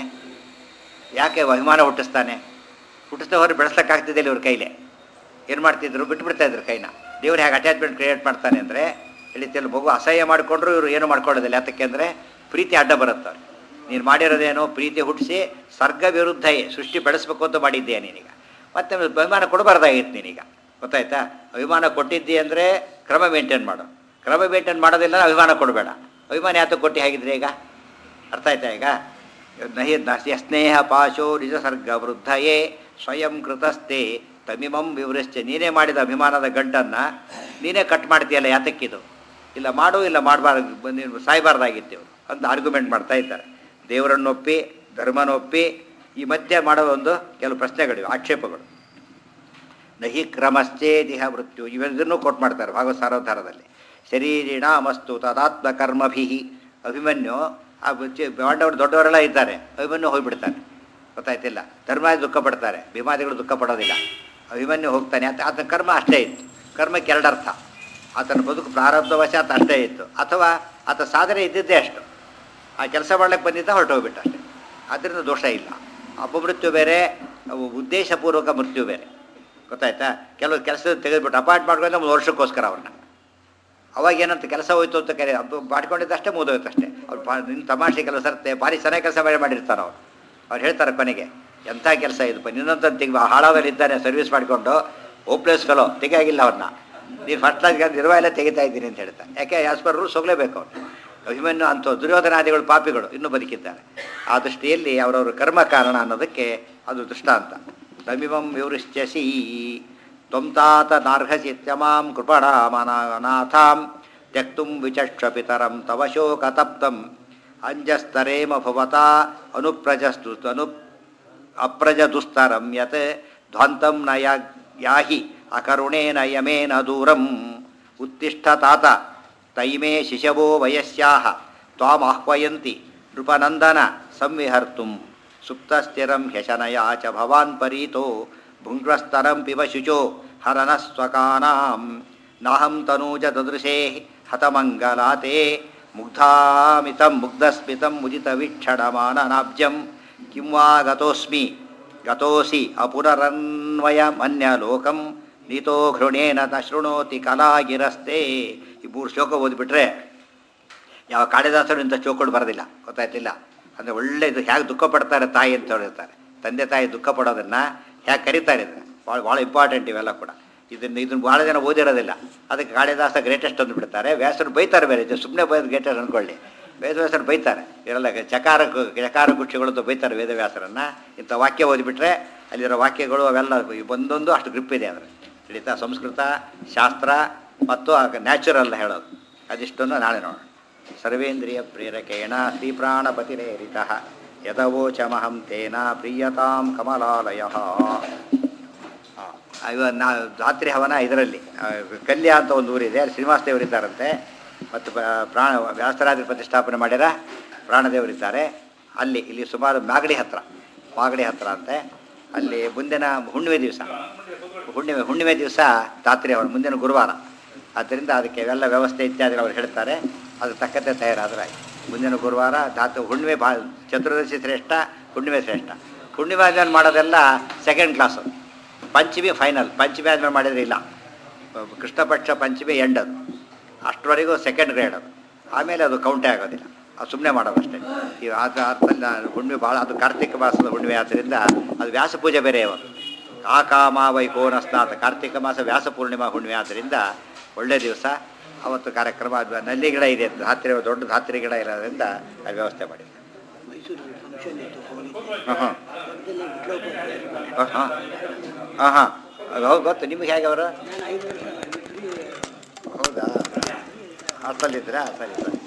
ಯಾಕೆ ಅಭಿಮಾನ ಹುಟ್ಟಿಸ್ತಾನೆ ಹುಟ್ಟಿಸ್ತಾ ಹೊರ ಬೆಳೆಸೋಕ್ಕಾಗ್ತಿದ್ದಿಲ್ಲ ಇವ್ರ ಕೈಲೇ ಏನು ಮಾಡ್ತಿದ್ರು ಬಿಟ್ಬಿಡ್ತಾ ಇದ್ರು ಕೈನ ದೇವ್ರು ಹೇಗೆ ಅಟ್ಯಾಚ್ಮೆಂಟ್ ಕ್ರಿಯೇಟ್ ಮಾಡ್ತಾನೆ ಅಂದರೆ ತಿಳಿತಿಲ್ಲ ಮಗು ಅಸಹ್ಯ ಮಾಡಿಕೊಂಡ್ರು ಇವರು ಏನು ಮಾಡ್ಕೊಳ್ಳೋದಿಲ್ಲ ಯಾತಕ್ಕೆ ಅಂದರೆ ಪ್ರೀತಿ ಅಡ್ಡ ಬರುತ್ತೆ ಅವ್ರಿಗೆ ನೀನು ಮಾಡಿರೋದೇನೋ ಪ್ರೀತಿ ಹುಟ್ಟಿಸಿ ಸರ್ಗ ವಿರುದ್ಧಯೇ ಸೃಷ್ಟಿ ಬೆಳೆಸ್ಬೇಕು ಅಂತ ಮಾಡಿದ್ದೀಯ ನೀನೀಗ ಮತ್ತೆ ಅಭಿಮಾನ ಕೊಡಬಾರ್ದಾಗಿತ್ತು ನೀನೀಗ ಗೊತ್ತಾಯ್ತಾ ಅಭಿಮಾನ ಕೊಟ್ಟಿದ್ದಿ ಅಂದರೆ ಕ್ರಮ ಮೇಂಟೈನ್ ಮಾಡು ಕ್ರಮ ಮೇಂಟೈನ್ ಮಾಡೋದಿಲ್ಲ ಅಭಿಮಾನ ಕೊಡಬೇಡ ಅಭಿಮಾನ ಯಾತಕ್ಕೆ ಕೊಟ್ಟು ಹೇಗಿದ್ರೆ ಈಗ ಅರ್ಥ ಆಯ್ತಾ ಈಗ ನಹಿ ನಸ್ಯ ಸ್ನೇಹ ಪಾಶೋ ನಿಜ ಸರ್ಗ ವೃದ್ಧಯೇ ಸ್ವಯಂ ಕೃತಸ್ಥೆ ತಮಿಮಂ ವಿವರಿಸ್ತೆ ನೀನೇ ಮಾಡಿದ ಅಭಿಮಾನದ ಗಂಟನ್ನು ನೀನೇ ಕಟ್ ಮಾಡ್ತೀಯಲ್ಲ ಯಾತಕ್ಕಿದು ಇಲ್ಲ ಮಾಡು ಇಲ್ಲ ಮಾಡಬಾರ್ದು ನೀನು ಸಾಯಬಾರ್ದಾಗಿತ್ತೇವು ಅಂತ ಆರ್ಗ್ಯುಮೆಂಟ್ ಮಾಡ್ತಾ ಇದ್ದಾರೆ ದೇವರನ್ನೊಪ್ಪಿ ಧರ್ಮನೊಪ್ಪಿ ಈ ಮಧ್ಯೆ ಮಾಡೋ ಒಂದು ಕೆಲವು ಪ್ರಶ್ನೆಗಳಿವೆ ಆಕ್ಷೇಪಗಳು ನಹಿ ಕ್ರಮಶ್ಚೇದಿಹ ಮೃತ್ಯು ಇವೆಲ್ಲದನ್ನೂ ಕೊಟ್ಟು ಮಾಡ್ತಾರೆ ಭಾಗವತ ಸಾರೋದ್ಧಾರದಲ್ಲಿ ಶರೀರಿಣ ಮಸ್ತು ತದಾತ್ಮ ಕರ್ಮಭಿ ಅಭಿಮನ್ಯು ಆ ಬುಚ್ಚಿ- ಪಾಂಡವರು ದೊಡ್ಡವರೆಲ್ಲ ಇದ್ದಾರೆ ಅಭಿಮನ್ಯು ಹೋಗ್ಬಿಡ್ತಾನೆ ಗೊತ್ತಾಯ್ತಿಲ್ಲ ಧರ್ಮ ದುಃಖ ಪಡ್ತಾರೆ ಭೀಮಾದಿಗಳು ದುಃಖ ಪಡೋದಿಲ್ಲ ಅಭಿಮನ್ಯು ಹೋಗ್ತಾನೆ ಅಂತ ಆತನ ಕರ್ಮ ಅಷ್ಟೇ ಇತ್ತು ಕರ್ಮಕ್ಕೆ ಎರಡರ್ಥ ಆತನ ಬದುಕು ಪ್ರಾರಬ್ಧವಶಾತ್ ಅಷ್ಟೇ ಇತ್ತು ಅಥವಾ ಆತ ಸಾಧನೆ ಇದ್ದಿದ್ದೇ ಅಷ್ಟು ಆ ಕೆಲಸ ಮಾಡ್ಲಿಕ್ಕೆ ಬಂದಿದ್ದ ಹೊರಟೋಗ್ಬಿಟ್ಟ ಅಷ್ಟೇ ಅದರಿಂದ ದೋಷ ಇಲ್ಲ ಅಪಮೃತ್ಯು ಬೇರೆ ಅವು ಉದ್ದೇಶಪೂರ್ವಕ ಮೃತ್ಯು ಬೇರೆ ಗೊತ್ತಾಯ್ತಾ ಕೆಲವು ಕೆಲಸ ತೆಗೆದುಬಿಟ್ಟು ಅಪಾಯಿಂಟ್ ಮಾಡ್ಕೊಂಡು ಒಂದು ವರ್ಷಕ್ಕೋಸ್ಕರ ಅವ್ರನ್ನ ಅವಾಗ ಏನಂತ ಕೆಲಸ ಹೋಯ್ತು ಅಂತ ಕರೆ ಅದು ಮಾಡ್ಕೊಂಡಿದ್ದಷ್ಟೇ ಮುಗಿದೋಯ್ತು ಅಷ್ಟೇ ಅವ್ರು ಬಾ ನಿನ್ನ ತಮಾಷೆ ಕೆಲಸ ಇರುತ್ತೆ ಭಾರಿ ಚೆನ್ನಾಗಿ ಕೆಲಸ ಮಾಡಿ ಮಾಡಿರ್ತಾರೆ ಅವ್ರು ಅವ್ರು ಹೇಳ್ತಾರೆ ಕೊನೆಗೆ ಎಂಥ ಕೆಲಸ ಇದು ನಿನ್ನಂತ ತೆಗಿ ಹಾಳಾದಲ್ಲಿ ಇದ್ದಾನೆ ಸರ್ವಿಸ್ ಮಾಡಿಕೊಂಡು ಓಪ್ಲೇಸ್ ಫೆಲೋ ತೆಗಿಯಾಗಿಲ್ಲ ಅವ್ರನ್ನ ನೀನು ಫಸ್ಟ್ ಕ್ಲಾಸ್ ನಿರ್ವಾಹ ಎಲ್ಲ ತೆಗಿತಾ ಇದ್ದೀನಿ ಅಂತ ಹೇಳ್ತಾರೆ ಯಾಕೆ ಆಸ್ ಪರ್ ರೂಲ್ಸ್ ಹೋಗಲೇಬೇಕು ಅವ್ರು ಅಭಿಮನ್ಯು ಅಂಥ ದುರ್ಯೋಧನಾದಿಗಳು ಪಾಪಿಗಳು ಇನ್ನೂ ಬದುಕಿದ್ದಾರೆ ಆ ದೃಷ್ಟಿಯಲ್ಲಿ ಅವರವ್ರ ಕರ್ಮ ಕಾರಣ ಅನ್ನೋದಕ್ಕೆ ಅದು ದೃಷ್ಟಾಂತ ತಮಿಮಂ ವಿವೃಶ್ಚಸಿ ತ್ವಂತಾತ ನಾರ್ಹಸಿತ್ಯಮಾಂ ಕೃಪಣಾಮನಾಥಾಂ ತ್ಯಕ್ತುಂ ವಿಚಕ್ಷ ಪಿತರಂ ತವ ಶೋಕತಪ್ತಂ ಅಂಜಸ್ತರೇಮ ಭವತಾ ಅನುಪ್ರಜಸ್ತು ಅನು ಅಪ್ರಜದುಸ್ತರಂ ಯತ್ ಧ್ವಂತಂ ನ ಯಾ- ಯಾಹಿ ಅಕರುಣೇನ ಯಮೇನ ದೂರಂ ಉತ್ತಿಷ್ಠ ತಾತ ತೈಮೇ ಶಿಶವೋ ವಯಸ್ಯಾಹ ತ್ವಾಮಾಹ್ವಯಂತಿ ನೃಪನಂದನ ಸಂವಿಹರ್ತುಂ ಸುಪ್ತಸ್ಥಿರಂ ಹ್ಯಶನಯಾ ಚ ಭವಾನ್ ಪರೀತೋ ಭುಂಗ್ರಸ್ತರಂ ಪಿಬ ಶುಚೋ ಹರನಸ್ವಕಾನಾಂ ನಾಹಂ ತನೂಜ ದದೃಶೇ ಹತಮಂಗಲಾತೆ ಮುಗ್ಧಾಮಿತಂ ಮುಗ್ಧಸ್ಮಿತಂ ಮುದಿತವೀಕ್ಷಣಮಾನನಾಬ್ಜಂ ಕಿಂ ವಾ ಗತೋಸ್ಮಿ ಗತೋಸಿ ಅಪುನರನ್ವಯಮನ್ಯಲೋಕಂ ನೀತೋ ಘೃಣೇನ ನ ಶೃಣೋತಿ ಕಲಾಗಿರಸ್ತೆ ಈ ಮೂರು ಶ್ಲೋಕ ಓದಿಬಿಟ್ರೆ ಯಾವ ಕಾಳಿದಾಸರು ಇಂಥ ಶ್ಲೋಕಗಳು ಬರೋದಿಲ್ಲ ಗೊತ್ತಾಯ್ತಿಲ್ಲ ಅಂದರೆ ಒಳ್ಳೆ ಇದು ಹೇಗೆ ದುಃಖ ಪಡ್ತಾರೆ ತಾಯಿ ಅಂತ ಹೇಳಿರ್ತಾರೆ ತಂದೆ ತಾಯಿ ದುಃಖ ಪಡೋದನ್ನು ಹೇಗೆ ಕರೀತಾರೆ ಇದನ್ನು ಭಾಳ ಭಾಳ ಇಂಪಾರ್ಟೆಂಟ್ ಇವೆಲ್ಲ ಕೂಡ ಇದನ್ನು ಇದನ್ನು ಭಾಳ ಜನ ಓದಿರೋದಿಲ್ಲ ಅದಕ್ಕೆ ಕಾಳಿದಾಸ ಗ್ರೇಟೆಸ್ಟ್ ಅಂದು ಬಿಡ್ತಾರೆ ವ್ಯಾಸರು ಬೈತಾರೆ ಬೇರೆ ಇದು ಸುಮ್ಮನೆ ಬೈದು ಗ್ರೇಟೆಸ್ಟ್ ಅಂದ್ಕೊಳ್ಳಿ ವೇದವ್ಯಾಸರು ಬೈತಾರೆ ಇವರೆಲ್ಲ ಚಕಾರ ಕು- ಚಕಾರ ಕುಕ್ಷಿಗಳು ಅಂತ ಬೈತಾರೆ ವೇದವ್ಯಾಸರನ್ನು ಇಂಥ ವಾಕ್ಯ ಓದಿಬಿಟ್ರೆ ಅಲ್ಲಿರೋ ವಾಕ್ಯಗಳು ಅವೆಲ್ಲ ಒಂದೊಂದು ಅಷ್ಟು ಗ್ರಿಪ್ ಇದೆ ಅದರ ತಿಳಿತಾ ಸಂಸ್ಕೃತ ಶಾಸ್ತ್ರ ಮತ್ತು ನ್ಯಾಚುರಲ್ ಹೇಳೋದು ಅದಿಷ್ಟನ್ನು ನಾಳೆ ನೋಡೋಣ ಸರ್ವೇಂದ್ರಿಯ ಪ್ರೇರಕೇಣ ಶ್ರೀಪ್ರಾಣಪತಿರೇರಿತ ಯದವೋಚಮಹಂ ತೇನ ಪ್ರೀಯತಾಂ ಕಮಲಾಲಯ ಇವ ನಾ ರಾತ್ರಿ ಹವನ ಇದರಲ್ಲಿ ಆ, ಕಲ್ಯ ಅಂತ ಒಂದು ಊರಿದೆ ಅಲ್ಲಿ ಶ್ರೀನಿವಾಸ ದೇವರಿದ್ದಾರಂತೆ ಮತ್ತು ಪ- ಪ್ರಾಣ ವ್ಯಾಸರಾತ್ರಿ ಪ್ರತಿಷ್ಠಾಪನೆ ಮಾಡ್ಯಾರ ಪ್ರಾಣದೇವರಿದ್ದಾರೆ ಅಲ್ಲಿ ಇಲ್ಲಿ ಸುಮಾರು ಮಾಗಡಿ ಹತ್ರ ಮಾಗಡಿ ಹತ್ರ ಅಂತೆ ಅಲ್ಲಿ ಮುಂದಿನ ಹುಣ್ಣಿಮೆ ದಿವಸ ಹುಣ್ಣಿಮೆ ಹುಣ್ಣಿಮೆ ದಿವಸ ರಾತ್ರಿ ಅವರ ಮುಂದಿನ ಗುರುವಾರ ಆದ್ದರಿಂದ ಅದಕ್ಕೆ ಎಲ್ಲ ವ್ಯವಸ್ಥೆ ಇತ್ಯಾದಿಗಳು ಅವ್ರು ಹೇಳ್ತಾರೆ ಅದು ತಕ್ಕಂತೆ ತಯಾರಾದ್ರೆ ಆಯ್ತು. ಮುಂದಿನ ಗುರುವಾರ ಧಾತು ಹುಣ್ಣಿಮೆ ಬಾ ಚತುರ್ದಶಿ ಶ್ರೇಷ್ಠ ಹುಣ್ಣಿಮೆ ಶ್ರೇಷ್ಠ ಹುಣ್ಣಿಮೆ ಆದ್ಮೇಲೆ ಮಾಡೋದೆಲ್ಲ second class Panchami final Panchami ಆದ್ಮೇಲೆ ಮಾಡಿದ್ರೆ ಇಲ್ಲ ಕೃಷ್ಣ ಪಕ್ಷ ಪಂಚಮಿ ಎಂಡ್ ಅದು ಅಷ್ಟರವರೆಗೂ ಸೆಕೆಂಡ್ ಗ್ರೇಡ್ ಅದು ಆಮೇಲೆ ಅದು ಕೌಂಟೇ ಆಗೋದಿಲ್ಲ ಅದು ಸುಮ್ಮನೆ ಮಾಡೋದಷ್ಟೇ ಈ ಆದ ಅರ್ಥದಲ್ಲಿ ನಾನು ಹುಣ್ಣಿಮೆ ಭಾಳ ಅದು ಕಾರ್ತಿಕ ಮಾಸದ ಹುಣ್ಣಿಮೆ ಆದ್ದರಿಂದ ಅದು ವ್ಯಾಸ ಪೂಜೆ ಬೇರೆ ಅವತ್ತು ಆ ಕಾಮ ವೈಕೋನ ಸ್ನಾತ ಕಾರ್ತಿಕ ಮಾಸ ವ್ಯಾಸ ಪೂರ್ಣಿಮಾ ಹುಣ್ಣಿಮೆ ಆದ್ದರಿಂದ ಒಳ್ಳೆ ದಿವಸ ಅವತ್ತು ಕಾರ್ಯಕ್ರಮ ಅದು ನಲ್ಲಿ ಗಿಡ ಇದೆ ಧಾತ್ರಿ ದೊಡ್ಡ ಧಾತ್ರಿ ಗಿಡ ಇರೋದ್ರಿಂದ ಅದು ವ್ಯವಸ್ಥೆ ಮಾಡಿ ಮೈಸೂರಲ್ಲಿ ಫಂಕ್ಷನ್ ಇತ್ತು ಅವನಿಗೆ ಹಾಂ ಹಾಂ ಅದೆಲ್ಲ ವಿಟ್ಲೋಪುರ ಹಾಂ ಹಾಂ ಹಾಂ ಹಾಂ ಅದು ಹೌದು ಗೊತ್ತು ನಿಮಗೆ ಹೇಗೆ ಅವರು ನಾನು ಐದು ವರ್ಷ ಡಿಗ್ರಿ ಹೌದಾ ಹಾಸ್ಟೆಲ್ ಇದ್ರಾ ಸರಿ ಸರಿ